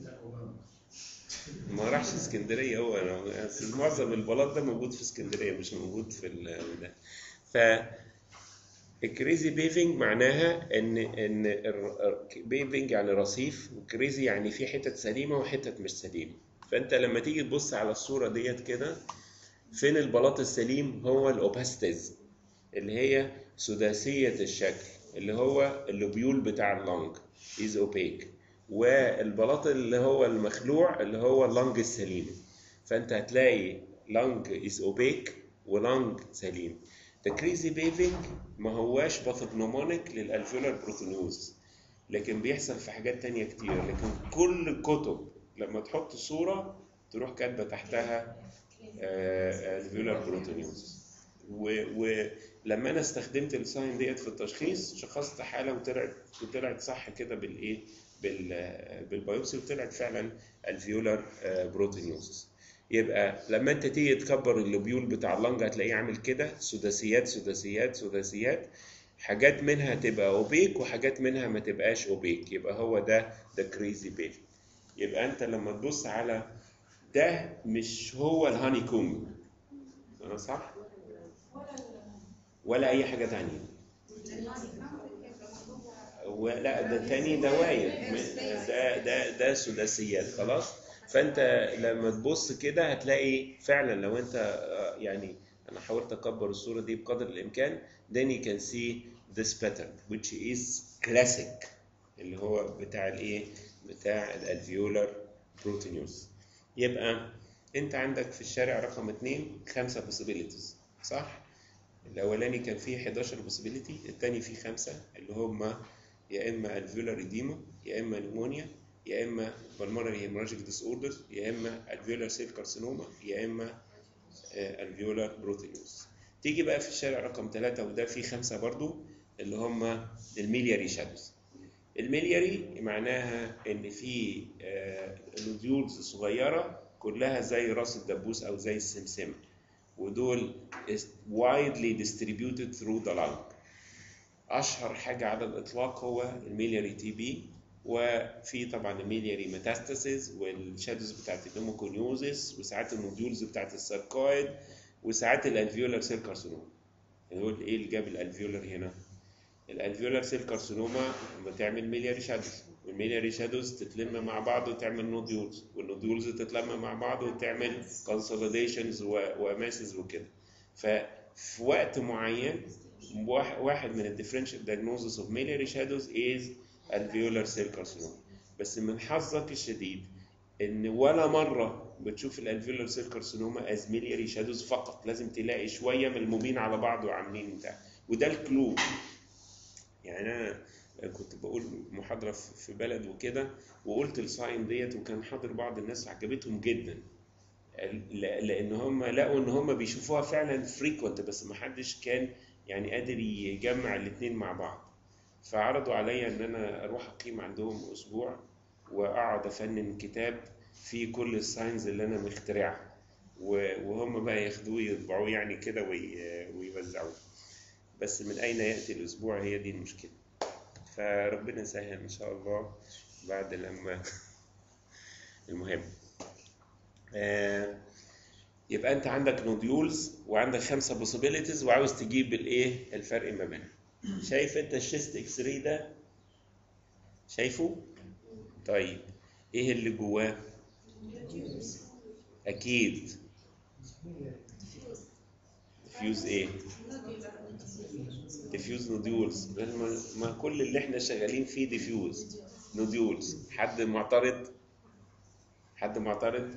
ما راحش اسكندريه هو انا أصل معظم البلاط ده موجود في اسكندريه مش موجود في ال ده ف الكريزي بيفنج معناها ان ان بيفنج يعني رصيف وكريزي يعني في حتت سليمه وحتت مش سليمه فانت لما تيجي تبص على الصوره ديت كده فين البلاط السليم هو الاوباستيز اللي هي سداسيه الشكل اللي هو اللوبيول بتاع اللنج از اوبيك والبلاط اللي هو المخلوع اللي هو اللنج السليم فانت هتلاقي لنج از اوبيك ولنج سليم The crazy paving ما هواش باثوجنومونيك للالفيولار بروتونيوز لكن بيحصل في حاجات تانية كتير لكن كل الكتب لما تحط صورة تروح كاتبة تحتها الفيولار بروتونيوز ولما انا استخدمت الساين ديت في التشخيص شخصت حاله وطلعت وطلعت صح كده بالايه بال بالبيوبسي وطلعت فعلا الفيولار بروتينيوزس يبقى لما انت تيجي تكبر اللوبيول بتاع اللنج هتلاقيه عامل كده سداسيات سداسيات سداسيات حاجات منها تبقى اوبيك وحاجات منها ما تبقاش اوبيك يبقى هو ده ده كريزي بيبي يبقى انت لما تبص على ده مش هو الهاني كومب انا صح ولا اي حاجه تانية ولا ده تاني دواير ده ده ده سداسيات خلاص فانت لما تبص كده هتلاقي فعلا لو انت آه، يعني انا حاولت اكبر الصوره دي بقدر الامكان then you can see this pattern which is classic اللي هو بتاع الايه بتاع الالفيولار بروتينيوز يبقى انت عندك في الشارع رقم اتنين خمسة possibilities صح الاولاني كان فيه 11 possibility التاني فيه خمسة اللي هما يا اما الفيولار edema يا اما نيمونيا يا اما pulmonary hemorrhagic disorders يا اما alveolar cell carcinoma يا اما الفيولار بروتينيوز تيجي بقى في الشارع رقم ثلاثة وده فيه خمسة برضو اللي هم الميلياري شادوز الميلياري معناها ان في نوديولز صغيرة كلها زي راس الدبوس او زي السمسمة ودول is widely distributed through the lung اشهر حاجة على الاطلاق هو الميلياري تي بي وفي طبعا الميلياري ميتاستاسيز والشادوز بتاعت الهيموكونيوزيس وساعات النوديولز بتاعت الساركويد وساعات الالفيولار سيل كارسينوما نقول ايه اللي جاب الالفيولار هنا الالفيولار سيل كارسينوما بتعمل ميلياري شادوز والميلياري شادوز تتلم مع بعض وتعمل نوديولز والنوديولز تتلم مع بعض وتعمل كونسوليديشنز وماسز وكده ففي وقت معين واحد واحد من الديفرنشال diagnosis of miliary shadows is alveolar cell carcinoma بس من حظك الشديد ان ولا مره بتشوف الالفيولار سيل كارسينوما از ميلياري شادوز فقط لازم تلاقي شويه ملمومين على بعض وعاملين بتاع وده الكلو يعني انا كنت بقول محاضره في في بلد وكده وقلت الساين ديت وكان حاضر بعض الناس عجبتهم جدا ل- لان هم لقوا ان هم بيشوفوها فعلا فريكونت بس ما حدش كان يعني قادر يجمع الاثنين مع بعض فعرضوا عليا ان انا اروح اقيم عندهم اسبوع واقعد افنن كتاب فيه كل الساينز اللي انا مخترعها و- وهم بقى ياخدوه يطبعوه يعني كده وي- ويوزعوه بس من اين ياتي الاسبوع هي دي المشكله فربنا يسهل ان شاء الله بعد لما المهم آه يبقى انت عندك نوديولز وعندك خمسه بوسيبيليتيز وعاوز تجيب الايه الفرق ما بينهم شايف انت الشيست اكس راي ده شايفه طيب ايه اللي جواه اكيد ديفيوز ايه ديفيوز نوديولز ما, ما كل اللي احنا شغالين فيه ديفيوز نوديولز حد معترض حد معترض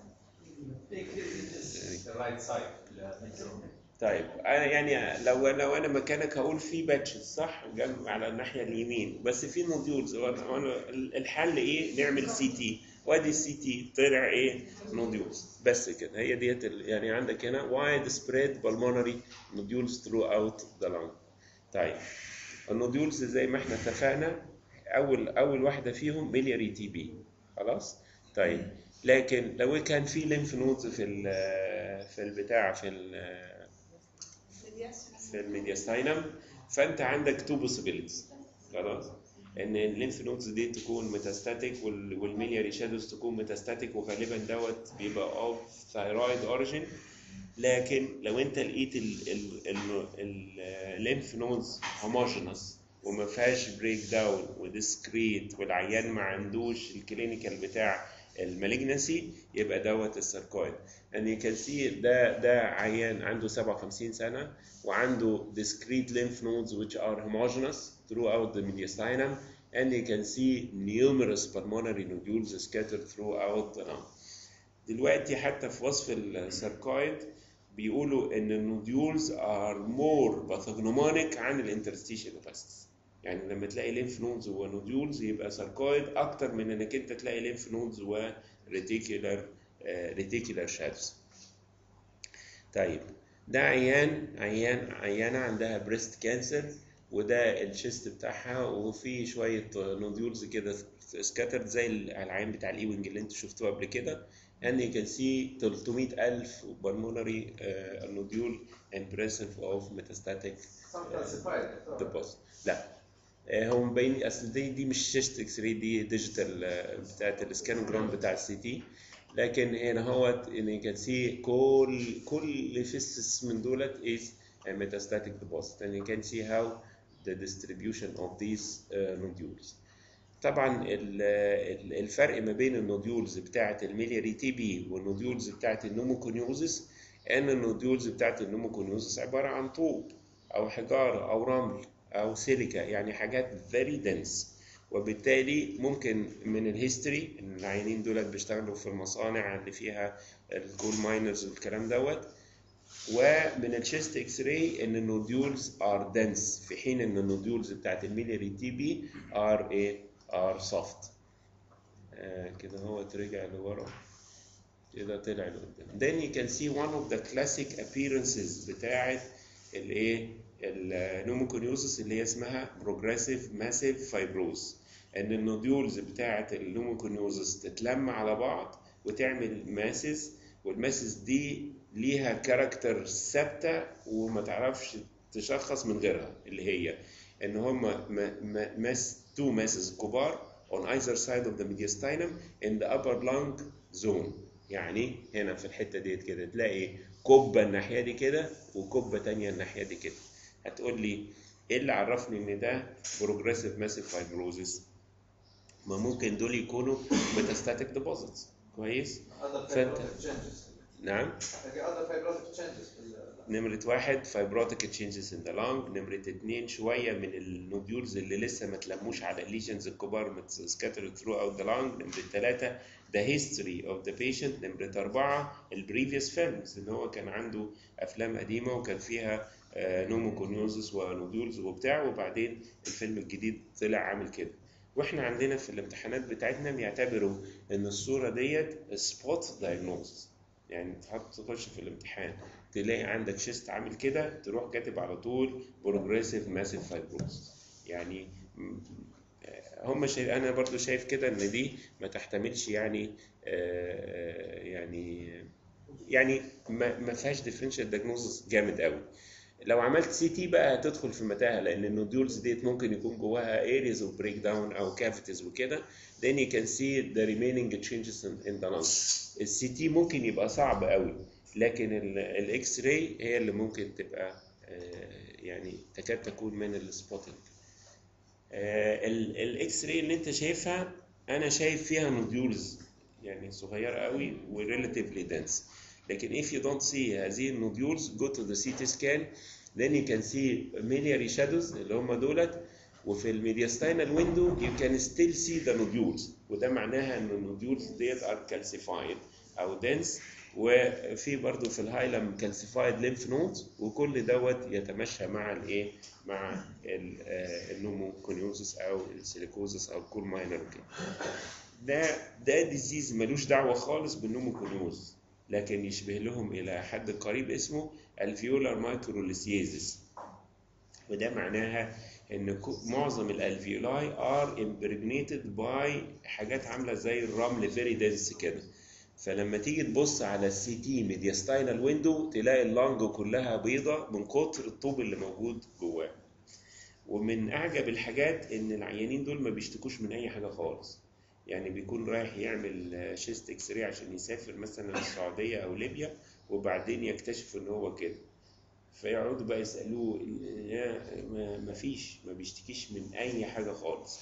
the right side طيب انا يعني لو لو انا مكانك هقول في باتشز صح جنب على الناحيه اليمين بس في نوديولز وانا الحل ايه نعمل سي تي وادي السي تي طلع ايه نوديولز بس كده هي ديت ال- يعني عندك هنا وايد سبريد بالمونري نوديولز ثرو اوت ذا لانج طيب النوديولز زي ما احنا اتفقنا اول اول واحده فيهم ميلياري تي بي خلاص طيب لكن لو كان في ليمف نودز في ال في البتاع في ال في الميدياستاينم فانت عندك تو بوسيبيليتيز خلاص ان الليمف نودز دي تكون ميتاستاتيك والميلياري شادوز تكون ميتاستاتيك وغالبا دوت بيبقى اوف ثايرويد اوريجين لكن لو انت لقيت الليمف نودز هوموجينوس وما فيهاش بريك داون وديسكريت والعيان ما عندوش الكلينيكال بتاع المالجنسي يبقى دوت الساركويد and you can see ده ده عيان عنده 57 سنه وعنده discrete lymph nodes which are homogeneous throughout the mediastinum and you can see numerous pulmonary nodules scattered throughout the lung. دلوقتي حتى في وصف الساركويد بيقولوا ان النوديولز are more pathognomonic عن الانترستيشال اوباستس يعني لما تلاقي ليمف نودز ونوديولز يبقى ساركويد اكتر من انك انت تلاقي ليمف نودز وريتيكولار ريتيكولار شادوز طيب ده عيان عيان عيانه عندها بريست كانسر وده الشيست بتاعها وفي شويه نوديولز كده سكاترد زي العيان بتاع الايوينج اللي انتوا شفتوه قبل كده and you can see 300,000 pulmonary uh, nodule and presence of metastatic some classified deposit لا آه، هو مبين اصل دي دي مش شاشه اكس راي دي ديجيتال آه، بتاعت السكانوجرام بتاع السي تي لكن هنا هوت ان يو كان سي كل كل فيسس من دولت is a metastatic deposit and you can see how the distribution of these uh, nodules طبعا ال- ال- الفرق ما بين النوديولز بتاعه الميلياري تي بي والنوديولز بتاعه النوموكونيوزس ان النوديولز بتاعه النوموكونيوزس عباره عن طوب او حجاره او رمل او سيليكا يعني حاجات very dense وبالتالي ممكن من الهيستوري ان العيانين دول بيشتغلوا في المصانع اللي فيها الكول ماينرز والكلام دوت ومن الشيست اكس راي ان النوديولز ار دنس في حين ان النوديولز بتاعت الميلياري تي بي ار ايه ار سوفت كده هو رجع لورا كده طلع لقدام then you can see one of the classic appearances بتاعت الايه النوموكونيوسس اللي هي اسمها progressive massive fibrosis ان النوديولز بتاعت النوموكونيوسس تتلم على بعض وتعمل ماسز والماسز دي ليها كاركتر ثابته وما تعرفش تشخص من غيرها اللي هي ان هم ماس تو ماسز كبار on either side of the mediastinum in the upper lung zone يعني هنا في الحته ديت كده تلاقي كبه الناحيه دي كده وكبه تانية الناحيه دي كده هتقول لي ايه اللي عرفني ان ده بروجريسيف ماسيف فايبروزيس ما ممكن دول يكونوا ميتاستاتيك ديبوزيتس كويس other فأنت- fibrotic changes نعم هتلاقي other fibrotic changes في ال- نمرة واحد fibrotic changes in the lung نمرة اتنين شوية من النوديولز اللي لسه ما تلموش على الليجنز الكبار مت- scattered throughout the lung نمرة تلاتة the history of the patient نمرة أربعة ال previous films إن هو كان عنده أفلام قديمة وكان فيها نوموكونيوزس ونوديولز وبتاع وبعدين الفيلم الجديد طلع عامل كده واحنا عندنا في الامتحانات بتاعتنا بيعتبروا ان الصوره ديت سبوت دايجنوز يعني تحط تخش في الامتحان تلاقي عندك شيست عامل كده تروح كاتب على طول بروجريسيف ماسيف فايبروز يعني م- هم شايف انا برضو شايف كده ان دي ما تحتملش يعني آه، يعني يعني ما ما فيهاش ديفرنشال دايجنوزس جامد قوي لو عملت سي تي بقى هتدخل في متاهه لان النوديولز ديت ممكن يكون جواها areas of breakdown او cavities وكده then you can see the remaining changes in, in the lung السي تي ممكن يبقى صعب قوي لكن الاكس راي هي اللي ممكن تبقى آه، يعني تكاد تكون من السبوتنج الاكس راي اللي انت شايفها انا شايف فيها نوديولز يعني صغيره قوي وريلاتيفلي دنس لكن if you don't see هذه النوديولز go to the CT scan then you can see miliary shadows اللي هم دولت وفي الميدياستاينال ويندو you can still see the nodules وده معناها ان النوديولز ديت are calcified او dense وفي برضو في الهايلم calcified lymph nodes وكل دوت يتمشى مع الايه مع النوموكونيوزس او السيليكوزس او الكول ماينر وكده ده ده ديزيز ملوش دعوه خالص بالنوموكونيوز لكن يشبه لهم الى حد قريب اسمه الفيولار مايكروليسيزس وده معناها ان كو- معظم الالفيولاي ار امبريجنيتد باي حاجات عامله زي الرمل فيري دنس كده فلما تيجي تبص على السي تي ميدياستاينال ويندو تلاقي اللانج كلها بيضة من كتر الطوب اللي موجود جواه ومن اعجب الحاجات ان العيانين دول ما بيشتكوش من اي حاجه خالص يعني بيكون رايح يعمل شيست اكس راي عشان يسافر مثلا السعوديه او ليبيا وبعدين يكتشف ان هو كده فيقعدوا بقى يسالوه يا ما- ما فيش ما بيشتكيش من اي حاجه خالص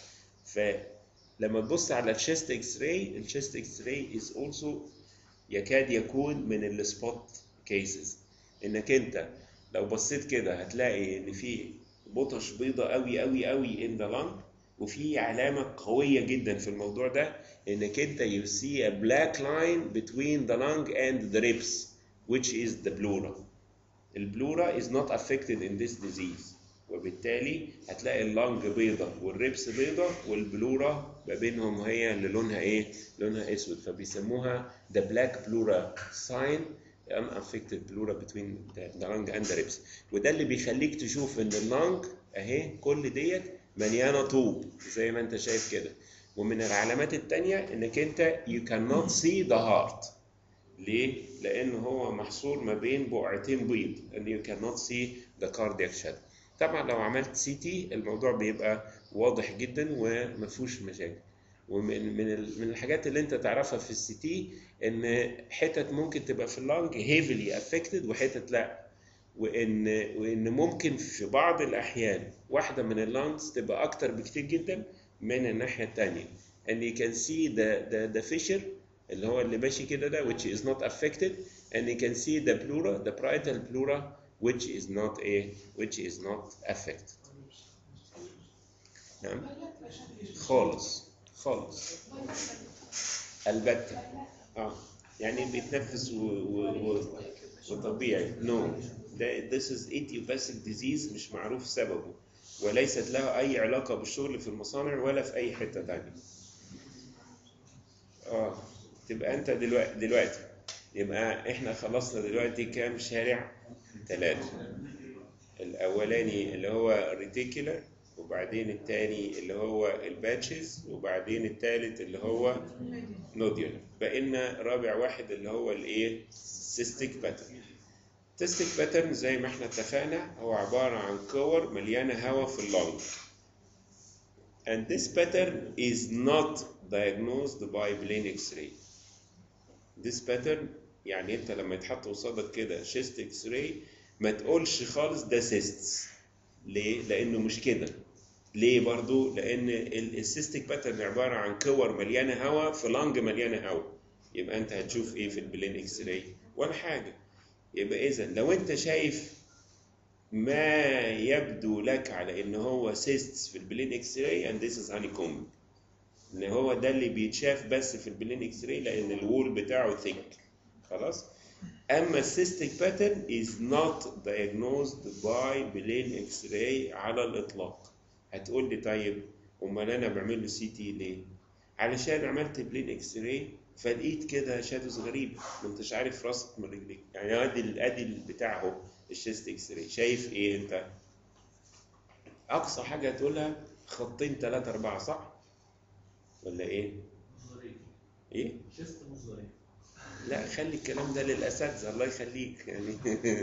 فلما تبص على الشيست اكس راي الشيست اكس راي از اولسو يكاد يكون من السبوت كيسز انك انت لو بصيت كده هتلاقي ان في بطش بيضة قوي قوي قوي in the lung وفي علامة قوية جدا في الموضوع ده انك انت you see a black line between the lung and the ribs which is the pleura البلورا is not affected in this disease وبالتالي هتلاقي اللنج بيضة والريبس بيضة والبلورا ما بينهم هي اللي لونها ايه؟ لونها اسود فبيسموها the black pleura sign unaffected pleura between the, the lung and the ribs وده اللي بيخليك تشوف ان اللنج اهي كل ديت مليانة طوب زي ما انت شايف كده ومن العلامات التانية انك انت you cannot see the heart ليه؟ لأن هو محصور ما بين بقعتين بيض and you cannot see the cardiac shadow. طبعا لو عملت سي تي الموضوع بيبقى واضح جدا وما فيهوش مشاكل. ومن من ال- من الحاجات اللي انت تعرفها في السي تي ان حتت ممكن تبقى في اللانج هيفلي افكتد وحتت لا وان وان ممكن في بعض الاحيان واحده من اللانجز تبقى اكتر بكتير جدا من الناحيه الثانيه and you can see the the the fissure اللي هو اللي ماشي كده ده which is not affected and you can see the pleura the parietal pleura which is not a which is not affected نعم خالص خالص البتة اه يعني بيتنفس و... و... و... وطبيعي نو no. ده this is idiopathic disease مش معروف سببه وليست له اي علاقة بالشغل في المصانع ولا في اي حتة تانية اه تبقى انت دلوقتي دلوقتي يبقى احنا خلصنا دلوقتي كام شارع ثلاثة الاولاني اللي هو ريتيكولار وبعدين التاني اللي هو الباتشز وبعدين التالت اللي هو نوديولار بقينا رابع واحد اللي هو الايه سيستيك باترن سيستيك باترن زي ما احنا اتفقنا هو عبارة عن كور مليانة هواء في اللنج and this pattern is not diagnosed by plain x-ray this pattern يعني انت لما يتحط قصادك كده شيست اكس راي ما تقولش خالص ده سيستس ليه؟ لانه مش كده ليه برضو؟ لان السيستيك باترن عباره عن كور مليانه هواء في لانج مليانه هواء يبقى انت هتشوف ايه في البلين اكس راي؟ ولا حاجه يبقى اذا لو انت شايف ما يبدو لك على ان هو cysts في البلين اكس راي and this is honeycomb ان هو ده اللي بيتشاف بس في البلين اكس راي لان الوول بتاعه thick خلاص اما السيستيك باترن is not diagnosed by plain x-ray على الاطلاق هتقول لي طيب امال انا بعمل له سي تي ليه علشان عملت بلين اكس راي فلقيت كده شادوز غريبه ما انتش عارف راسك من رجليك يعني ادي ال- ادي البتاع اهو الشيست اكس راي شايف ايه انت اقصى حاجه هتقولها خطين ثلاثة أربعة صح ولا ايه مصدرين ايه شيست مصدرين لا خلي الكلام ده للاساتذه الله يخليك يعني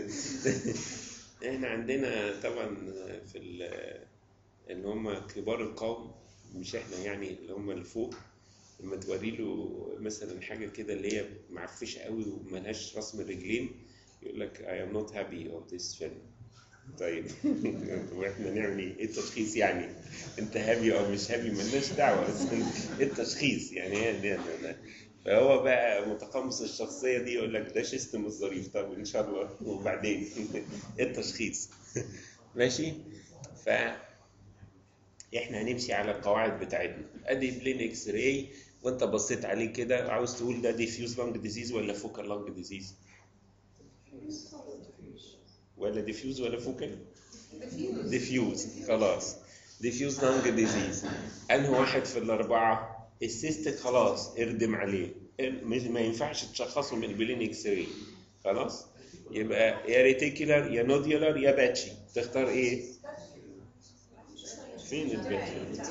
احنا عندنا طبعا في ال- اللي هم كبار القوم مش احنا يعني اللي هم اللي فوق لما توري له مثلا حاجه كده اللي هي معفشه قوي وملهاش راس من رجلين يقول لك I am not happy of this film طيب واحنا نعمل ايه؟ ايه التشخيص يعني؟ انت هابي او مش هابي ملناش دعوه بس ايه التشخيص يعني هي دي- دي- دي. فهو بقى متقمص الشخصيه دي يقول لك ده شيست مش ظريف طب ان شاء الله وبعدين ايه التشخيص؟ ماشي؟ ف احنا هنمشي على القواعد بتاعتنا ادي بلين اكس راي وانت بصيت عليه كده عاوز تقول ده ديفيوز لانج ديزيز ولا فوكال لانج ديزيز ولا ديفيوز ولا فوكال ديفيوز خلاص ديفيوز لانج ديزيز انهي واحد في الاربعه السيستك خلاص اردم عليه ار- مش ما ينفعش تشخصه من البلين اكس راي خلاص يبقى يا ريتيكولار يا نوديولار يا باتشي تختار ايه فين الباتشي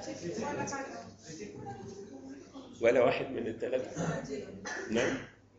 ولا واحد من الثلاثه نعم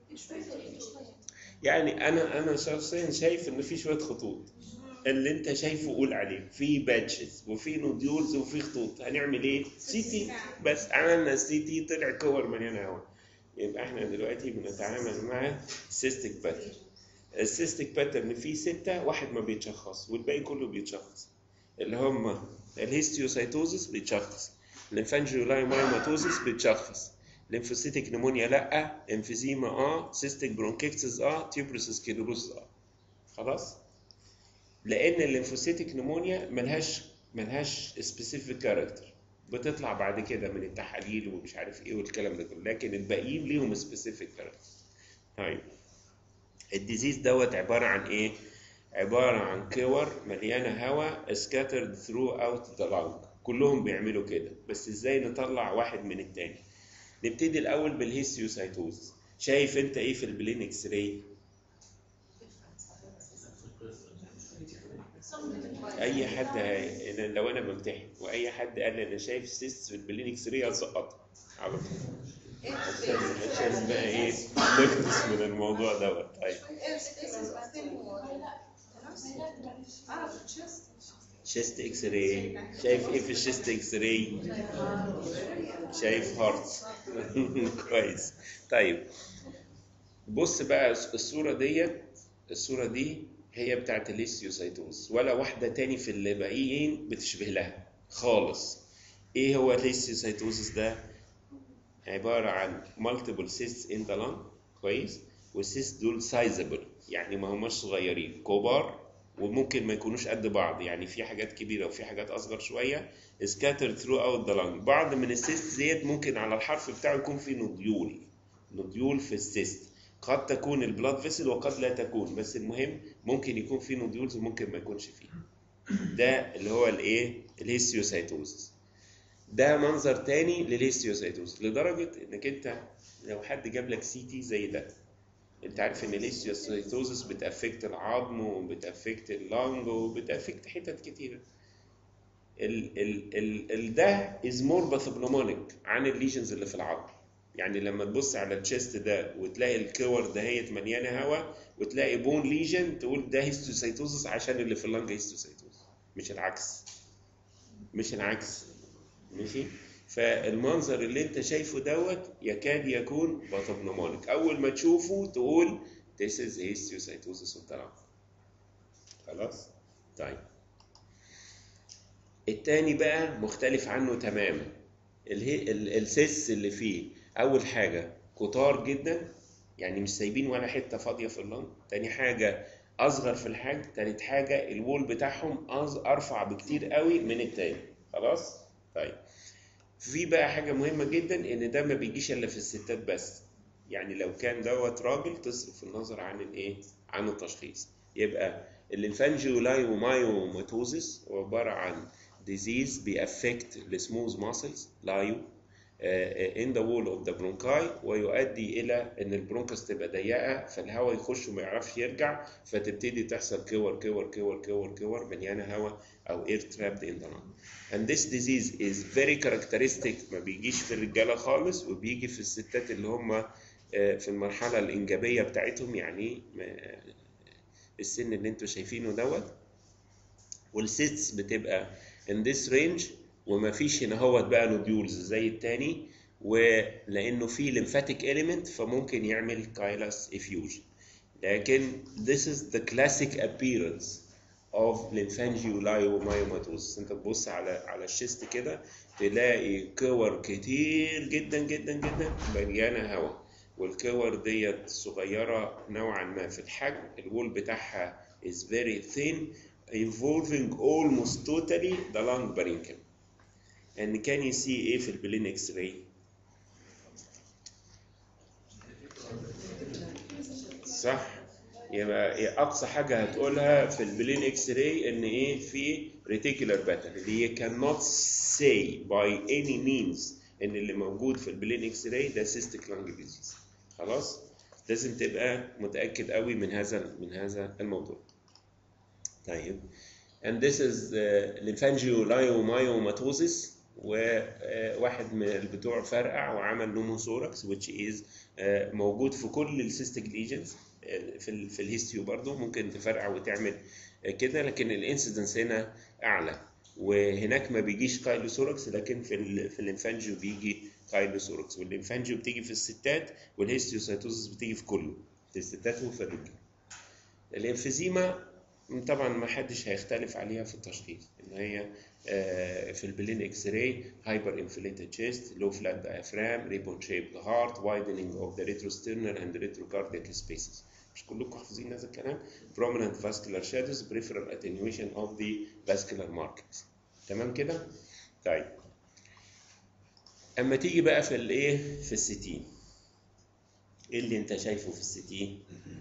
يعني انا انا شخصيا شايف ان في شويه خطوط اللي انت شايفه قول عليه في باتشز وفي نوديولز وفي خطوط هنعمل ايه سي تي بس عملنا السي تي طلع كور مليانه هواء يبقى احنا دلوقتي بنتعامل مع سيستيك باترن السيستيك باترن فيه ستة واحد ما بيتشخص والباقي كله بيتشخص اللي هم الهيستيوسايتوزس بيتشخص الانفانجيولايمايماتوزس بيتشخص ليمفوسيتك نمونيا لا امفيزيما اه سيستيك برونكيكتس اه تيوبروس سكليروس اه خلاص لان الليمفوسيتك نمونيا ملهاش ملهاش سبيسيفيك كاركتر بتطلع بعد كده من التحاليل ومش عارف ايه والكلام ده كله لكن الباقيين ليهم سبيسيفيك كاركتر طيب الديزيز دوت عباره عن ايه عباره عن كور مليانه هواء scattered throughout the lung كلهم بيعملوا كده بس ازاي نطلع واحد من التاني نبتدي الاول بالهيستيوسايتوز شايف انت ايه في البلين اكس راي اي حد هي... أنا لو انا بمتحن واي حد قال لي انا شايف سيست في البلين اكس راي هسقطه على طول عشان عشان بقى ايه نخلص من الموضوع دوت طيب شيست اكس راي شايف ايه في الشيست اكس راي شايف هارت كويس طيب بص بقى الصوره ديت الصوره دي هي بتاعت الهيستيوسايتوز ولا واحده تاني في اللي باقيين بتشبه لها خالص ايه هو الهيستيوسايتوزس ده عباره عن multiple cysts in the lung كويس والسيست دول سايزبل يعني ما هماش صغيرين كبار وممكن ما يكونوش قد بعض يعني في حاجات كبيره وفي حاجات اصغر شويه scattered throughout the lung بعض من السيست ديت ممكن على الحرف بتاعه يكون في نوديول نوديول في السيست قد تكون البلاد فيسل وقد لا تكون بس المهم ممكن يكون في نوديولز وممكن ما يكونش فيه ده اللي هو الايه الهيستيوسايتوزس ده منظر تاني للهيستيوسايتوزس لدرجه انك انت لو حد جاب لك سي تي زي ده انت عارف ان الهيستيوسايتوزس بتافكت العظم وبتافكت اللنج وبتافكت حتت كتيره ال ال ال ال ده از مور باثوبنومونيك عن الليجنز اللي في العظم يعني لما تبص على التشيست ده وتلاقي الكور دهيت مليانه هواء وتلاقي بون ليجن تقول ده هيستوسايتوزس عشان اللي في اللنج هيستوسايتوزس مش العكس مش العكس ماشي فالمنظر اللي انت شايفه دوت يكاد يكون باثوبنومونيك اول ما تشوفه تقول this is histiocytosis of the lung خلاص طيب التاني بقى مختلف عنه تماما الهي... ال- السيس اللي فيه اول حاجه كتار جدا يعني مش سايبين ولا حته فاضيه في اللنج تاني حاجه اصغر في الحجم تالت حاجه الوول بتاعهم أص- ارفع بكتير قوي من التاني خلاص طيب في بقى حاجه مهمه جدا ان ده ما بيجيش الا في الستات بس يعني لو كان دوت راجل تصرف النظر عن الايه عن التشخيص يبقى الليمفانجيولايومايوماتوزيس هو عباره عن disease بيأفكت السموث ماسلز لايو in the wall of the bronchi ويؤدي الى ان البرونكس تبقى ضيقه فالهواء يخش وما يعرفش يرجع فتبتدي تحصل كور كور كور كور كور مليانه هواء او air trapped in the lung and this disease is very characteristic ما بيجيش في الرجاله خالص وبيجي في الستات اللي هم آه، في المرحله الانجابيه بتاعتهم يعني آه، السن اللي انتوا شايفينه دوت والسيتس بتبقى in this range وما فيش هنا هوت بقى نوديولز زي التاني ولانه في lymphatic element فممكن يعمل كايلاس effusion لكن this is the classic appearance of lymphangioliomyomatosis انت تبص على على الشيست كده تلاقي كور كتير جدا جدا جدا مليانه هواء والكور ديت صغيره نوعا ما في الحجم الوول بتاعها is very thin involving almost totally the lung parenchyma and can you see ايه في البلين اكس راي صح يبقى إيه اقصى حاجه هتقولها في البلين اكس راي ان ايه في ريتيكولار باترن اللي you cannot say by any means ان اللي موجود في البلين اكس راي ده سيستيك لانج ديزيز خلاص لازم تبقى متاكد قوي من هذا من هذا الموضوع طيب and this is uh, lymphangioliomyomatosis وواحد من البتوع فرقع وعمل نوموثوركس which is uh, موجود في كل السيستيك ليجنز في ال في الهيستيو برضه ممكن تفرقع وتعمل كده لكن الانسيدنس هنا اعلى وهناك ما بيجيش كايلوثوركس لكن في ال في الليمفانجيو بيجي كايلوثوركس والليمفانجيو بتيجي في الستات والهيستيوسايتوزس بتيجي في كله في الستات وفي الرجال الانفيزيما طبعا ما حدش هيختلف عليها في التشخيص ان هي آه، في البلين اكس راي هايبر انفليتد chest لو فلات diaphragm ريبون shaped heart widening of the retrosternal and retrocardiac spaces مش كلكم حافظين هذا الكلام prominent vascular shadows peripheral attenuation of the vascular markings تمام كده طيب اما تيجي بقى في الايه في الستين ايه اللي انت شايفه في الستين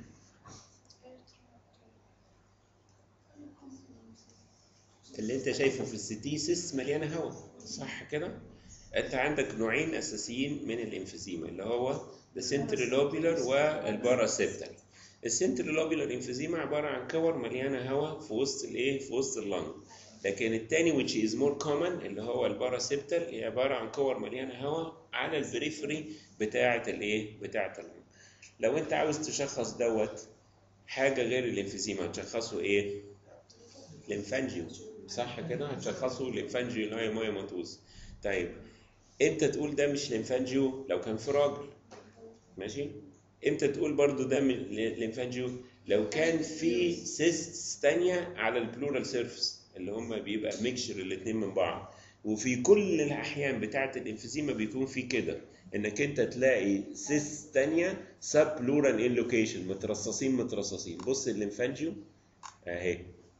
اللي انت شايفه في الستيسس مليانه هواء صح كده انت عندك نوعين اساسيين من الانفيزيما اللي هو السنتريلوبيلر والباراسيبتال السنتريلوبيلر انفيزيما عباره عن كور مليانه هواء في وسط الايه في وسط اللنج لكن الثاني which is more common اللي هو الباراسيبتال هي عباره عن كور مليانه هواء على البريفري بتاعه الايه بتاعه اللنج لو انت عاوز تشخص دوت حاجه غير الانفيزيما هتشخصه ايه ليمفانجيو صح كده هتشخصه ليمفانجيو لايمويماتوز طيب امتى تقول ده مش ليمفانجيو لو كان في راجل ماشي امتى تقول برضو ده من ليمفانجيو لو كان في سيستس تانية على البلورال سيرفيس اللي هم بيبقى ميكشر الاتنين من بعض وفي كل الاحيان بتاعه الانفيزيما بيكون في كده انك انت تلاقي سيس تانية سب بلورال ان لوكيشن مترصصين مترصصين بص الليمفانجيو اهي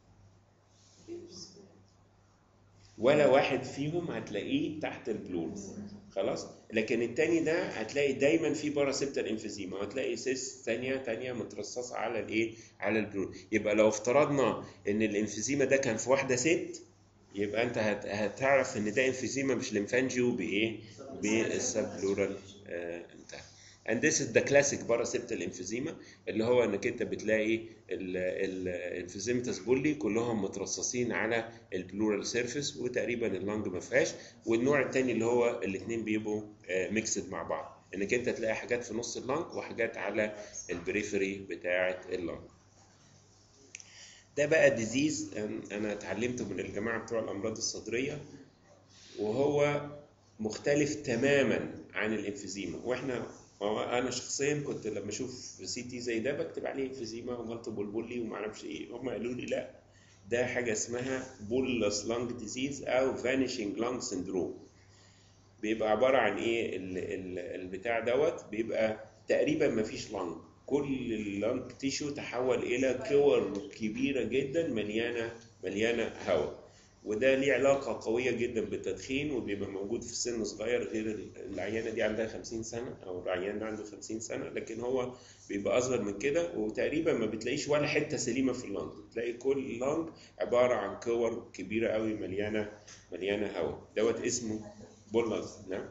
ولا واحد فيهم هتلاقيه تحت البلور خلاص لكن التاني ده هتلاقي دايما في باراسيبتال انفيزيما وهتلاقي سيس ثانيه ثانيه مترصصه على الايه على البلور يبقى لو افترضنا ان الانفيزيما ده كان في واحده ست يبقى انت هت- هتعرف ان ده انفيزيما مش ليمفانجيو بايه بالسبلورال انتهى and this is the classic paraseptal emphysema اللي هو انك انت بتلاقي الانفيزيمتس بولي كلهم مترصصين على البلورال سيرفيس وتقريبا اللنج ما فيهاش والنوع الثاني اللي هو الاثنين بيبقوا ميكسد مع بعض انك انت تلاقي حاجات في نص اللنج وحاجات على البريفري بتاعه اللنج ده بقى ديزيز انا اتعلمته من الجماعه بتوع الامراض الصدريه وهو مختلف تماما عن الانفيزيما واحنا هو انا شخصيا كنت لما اشوف سي تي زي ده بكتب عليه انفيزيما ومالتيبل بولي وما اعرفش ايه هم قالوا لي لا ده حاجه اسمها بولس لانج ديزيز او فانيشنج لانج سندروم بيبقى عباره عن ايه ال- ال- البتاع دوت بيبقى تقريبا ما فيش لنج كل اللنج تيشو تحول الى كور كبيره جدا مليانه مليانه هواء وده ليه علاقه قويه جدا بالتدخين وبيبقى موجود في سن صغير غير العيانه دي عندها 50 سنه او العيان ده عنده 50 سنه لكن هو بيبقى اصغر من كده وتقريبا ما بتلاقيش ولا حته سليمه في اللنج تلاقي كل لنج عباره عن كور كبيره قوي مليانه مليانه هواء دوت اسمه بولز نعم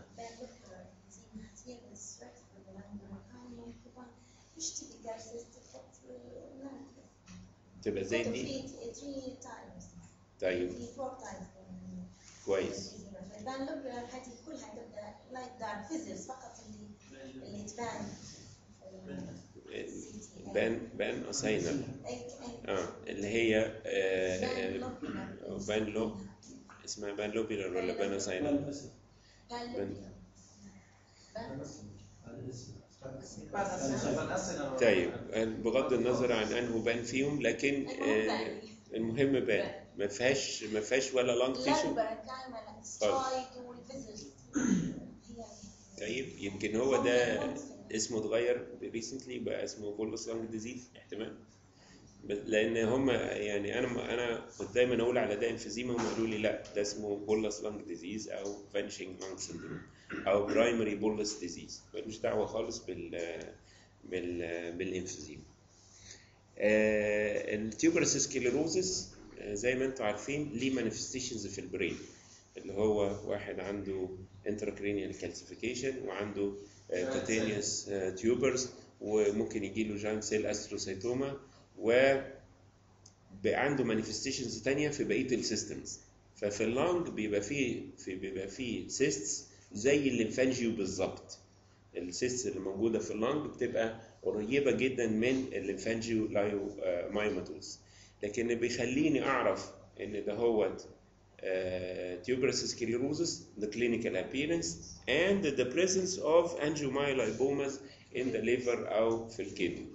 تبقى زي دي طيب كويس البان لوب هذه كلها تبدا لايت دارك فيزلز فقط اللي اللي تبان بان بان اساينر اي اي اه اللي هي آه، بان آه، لوب بان لوب اسمها بان لوبيلر ولا بان اساينر بان لوب بان طيب بغض النظر عن انه بان فيهم لكن آه، المهم بان ما فيهاش ما فيهاش ولا لانج لا تيشو البان كامله سترايد والفيزلز هي طيب يمكن هو ده اسمه اتغير ريسنتلي بقى اسمه بولس لانج ديزيز احتمال بس- لان هم يعني انا انا كنت دايما اقول على ده انفيزيما هم قالوا لي لا ده اسمه بولس لانج ديزيز او فانشنج لانج سيندروم او برايمري بولس ديزيز ملوش دعوه خالص بال بال بالانفيزيما آه التيوبرس سكليروزس زي ما انتم عارفين ليه مانيفستيشنز في البرين اللي هو واحد عنده intracranial calcification وعنده كوتينيوس تيوبرز وممكن يجي له جاين سيل استروسيتوما و بقى عنده مانيفستيشنز تانية في بقية السيستمز ففي اللانج بيبقى فيه في بيبقى فيه سيستس زي الليمفانجيو بالظبط السيستس اللي موجودة في اللانج بتبقى قريبة جدا من الليمفانجيو لايو مايوماتوز لكن اللي بيخليني أعرف إن ده هو tuberous sclerosis, the clinical appearance, and the presence of angiomyolipomas in the liver أو في الكدني.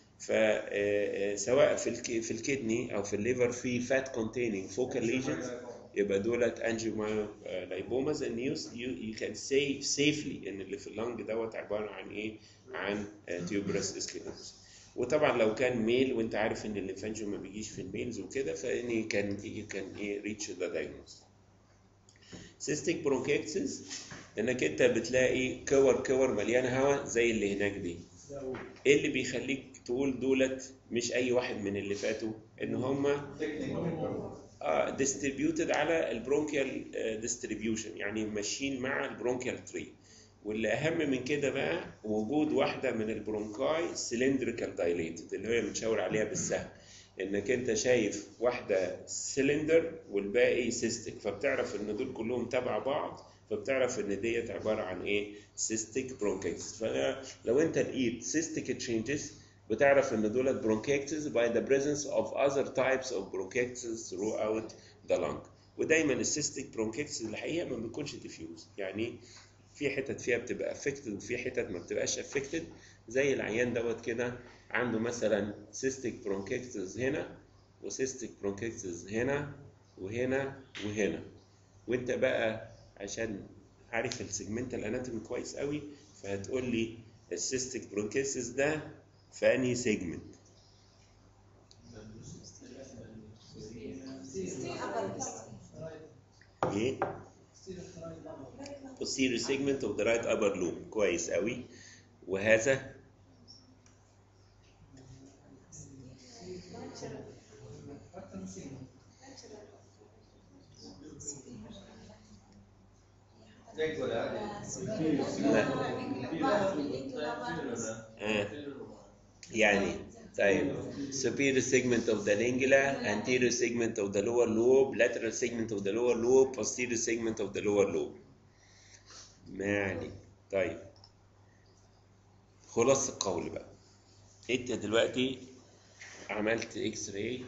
فسواء في الك- في الكدني أو في الليفر في fat containing focal lesions يبقى دولت angiomyolipomas and you, you, you can say safely إن اللي في اللنج دوت عبارة عن إيه؟ عن tuberous sclerosis. وطبعا لو كان ميل وانت عارف ان الليمفانجيوم ما بيجيش في الميلز وكده فاني كان يو كان ايه ريتش ذا دايجنوز سيستيك برونكيتسز انك انت بتلاقي كور كور مليانه هواء زي اللي هناك دي ايه اللي بيخليك تقول دولت مش اي واحد من اللي فاتوا ان هم ديستريبيوتد على البرونكيال ديستريبيوشن يعني ماشيين مع البرونكيال تري واللي اهم من كده بقى وجود واحده من البرونكاي سلندريكال دايليتد اللي هي متشاور عليها بالسهم انك انت شايف واحده سلندر والباقي سيستيك فبتعرف ان دول كلهم تبع بعض فبتعرف ان ديت عباره عن ايه سيستيك برونكيتس فلو انت لقيت سيستيك تشينجز بتعرف ان دولت برونكيتس by the presence of other types of bronchitis throughout the lung ودايما السيستيك برونكيتس الحقيقه ما بيكونش ديفيوز يعني في حتت فيها بتبقى افكتد وفي حتت ما بتبقاش افكتد زي العيان دوت كده عنده مثلا سيستيك برونكيتس هنا وسيستيك برونكيتس هنا وهنا وهنا وانت بقى عشان عارف السيجمنتال اناتومي كويس قوي فهتقول لي السيستيك برونكيتس ده في انهي سيجمنت ايه posterior segment of the right upper lobe كويس قوي وهذا آه. يعني طيب superior segment of the lingula anterior segment of the lower lobe lateral segment of the lower lobe posterior segment of the lower lobe ما عليك طيب خلاص القول بقى انت دلوقتي عملت اكس راي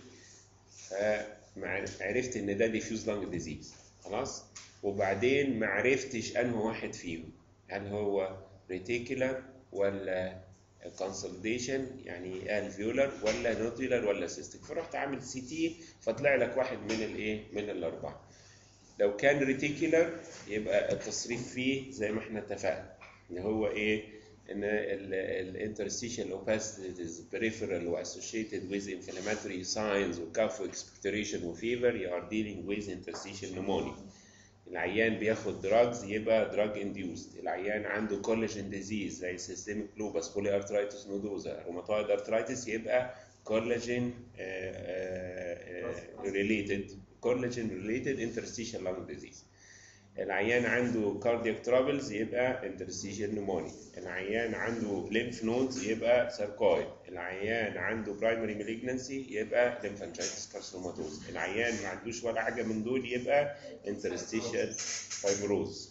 فعرفت ان ده ديفيوز لانج ديزيز خلاص وبعدين ما عرفتش انه واحد فيهم هل هو ريتيكولار ولا كونسوليديشن يعني الفيولر ولا نودولار ولا سيستيك فرحت عامل سي تي فطلع لك واحد من الايه من الاربعه لو كان ريتيكولار يبقى التصريف فيه زي ما احنا اتفقنا ان هو ايه ان الانترستيشال اوباسيتيز peripheral و associated with inflammatory signs و cough و expectoration و fever you are dealing with interstitial pneumonia العيان بياخد دراجز يبقى دراج انديوست العيان عنده كولاجين ديزيز زي سيستميك لوبس بولي ارترايتس نودوزا روماتويد ارترايتس يبقى كولاجين ريليتد كولاجين ريليتد انترستيشال لانج ديزيز العيان عنده كاردياك ترابلز يبقى انترستيشال نيمونيا العيان عنده ليمف نودز يبقى ساركويد العيان عنده برايمري مالجنسي يبقى ليمفانجيتس كارسوماتوز العيان ما عندوش ولا حاجه من دول يبقى انترستيشال فايبروز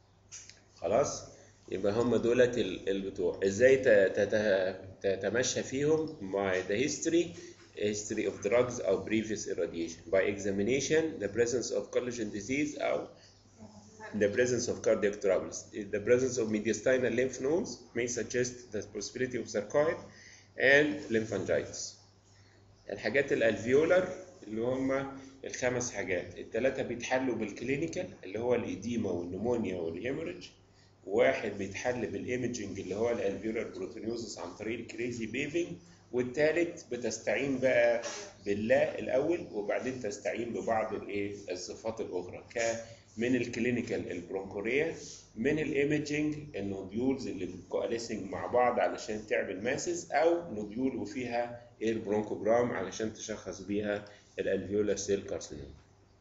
خلاص يبقى هم دولت ال- البتوع ازاي ت- تت- تتمشى فيهم مع the history history of drugs or previous irradiation by examination the presence of collagen disease او the presence of cardiac troubles. The presence of mediastinal lymph nodes may suggest the possibility of sarcoid and lymphangitis. الحاجات الالفيولر اللي هم الخمس حاجات الثلاثة بيتحلوا بالكلينيكال اللي هو الإديمة والنمونيا والهيموريدج واحد بيتحل بالايمجنج اللي هو الالفيولار بروتينيوزس عن طريق الكريزي بيفنج والثالث بتستعين بقى بالله الاول وبعدين تستعين ببعض الايه الصفات الاخرى ك من الكلينيكال البرونكوريا من الايمجنج النوديولز اللي بتكواليسنج مع بعض علشان تعمل ماسز او نوديول وفيها البرونكوجرام علشان تشخص بيها الالفيولار سيل كارسينوم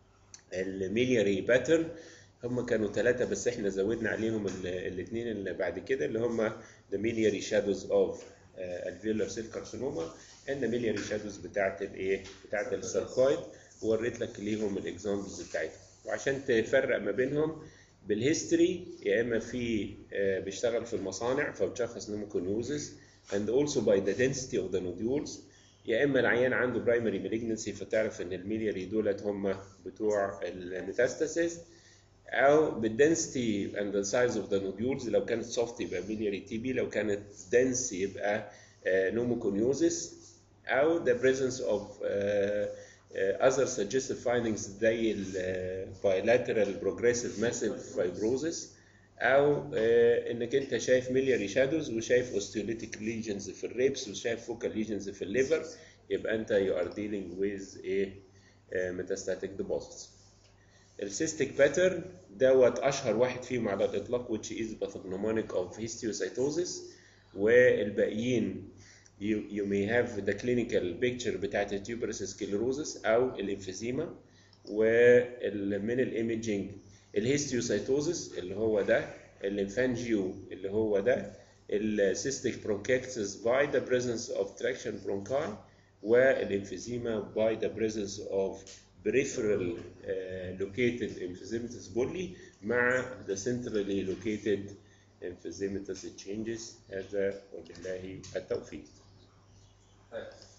الميلياري باترن هم كانوا ثلاثة بس احنا زودنا عليهم الاثنين اللي بعد كده اللي هم the miliary shadows of uh, alveolar cell carcinoma and the miliary shadows بتاعت الايه بتاعت الساركويد ووريت لك ليهم الاكزامبلز بتاعتهم وعشان تفرق ما بينهم بالهيستوري يا اما في آه، بيشتغل في المصانع فبتشخص نوموكونيوزس and also by the density of the nodules يا اما العيان عنده برايمري مالجنسي فتعرف ان الميلياري دولت هم بتوع الميتاستاسيس او بالدنسيتي اند ذا سايز اوف ذا نوديولز لو كانت سوفت يبقى ميلياري تي بي لو كانت دنس يبقى نوموكونيوزس او the presence of uh, uh, other suggestive findings زي ال uh, bilateral progressive massive fibrosis او uh, انك انت شايف ميلياري شادوز وشايف osteolytic lesions في الريبس وشايف focal lesions في الليفر يبقى انت you are dealing with a uh, metastatic deposits. السيستيك باترن دوت اشهر واحد فيهم على الاطلاق which is pathognomonic of histiocytosis والباقيين you, you may have the clinical picture بتاعت التيوبرس سكليروزس او الانفيزيما ومن الايمجنج الهيستيوسايتوزس اللي هو ده الليمفانجيو اللي هو ده السيستيك برونكيكتس by the presence of traction bronchi والانفيزيما by the presence of peripheral uh, located emphysematous bully مع the centrally located emphysematous changes هذا وبالله التوفيق. طيب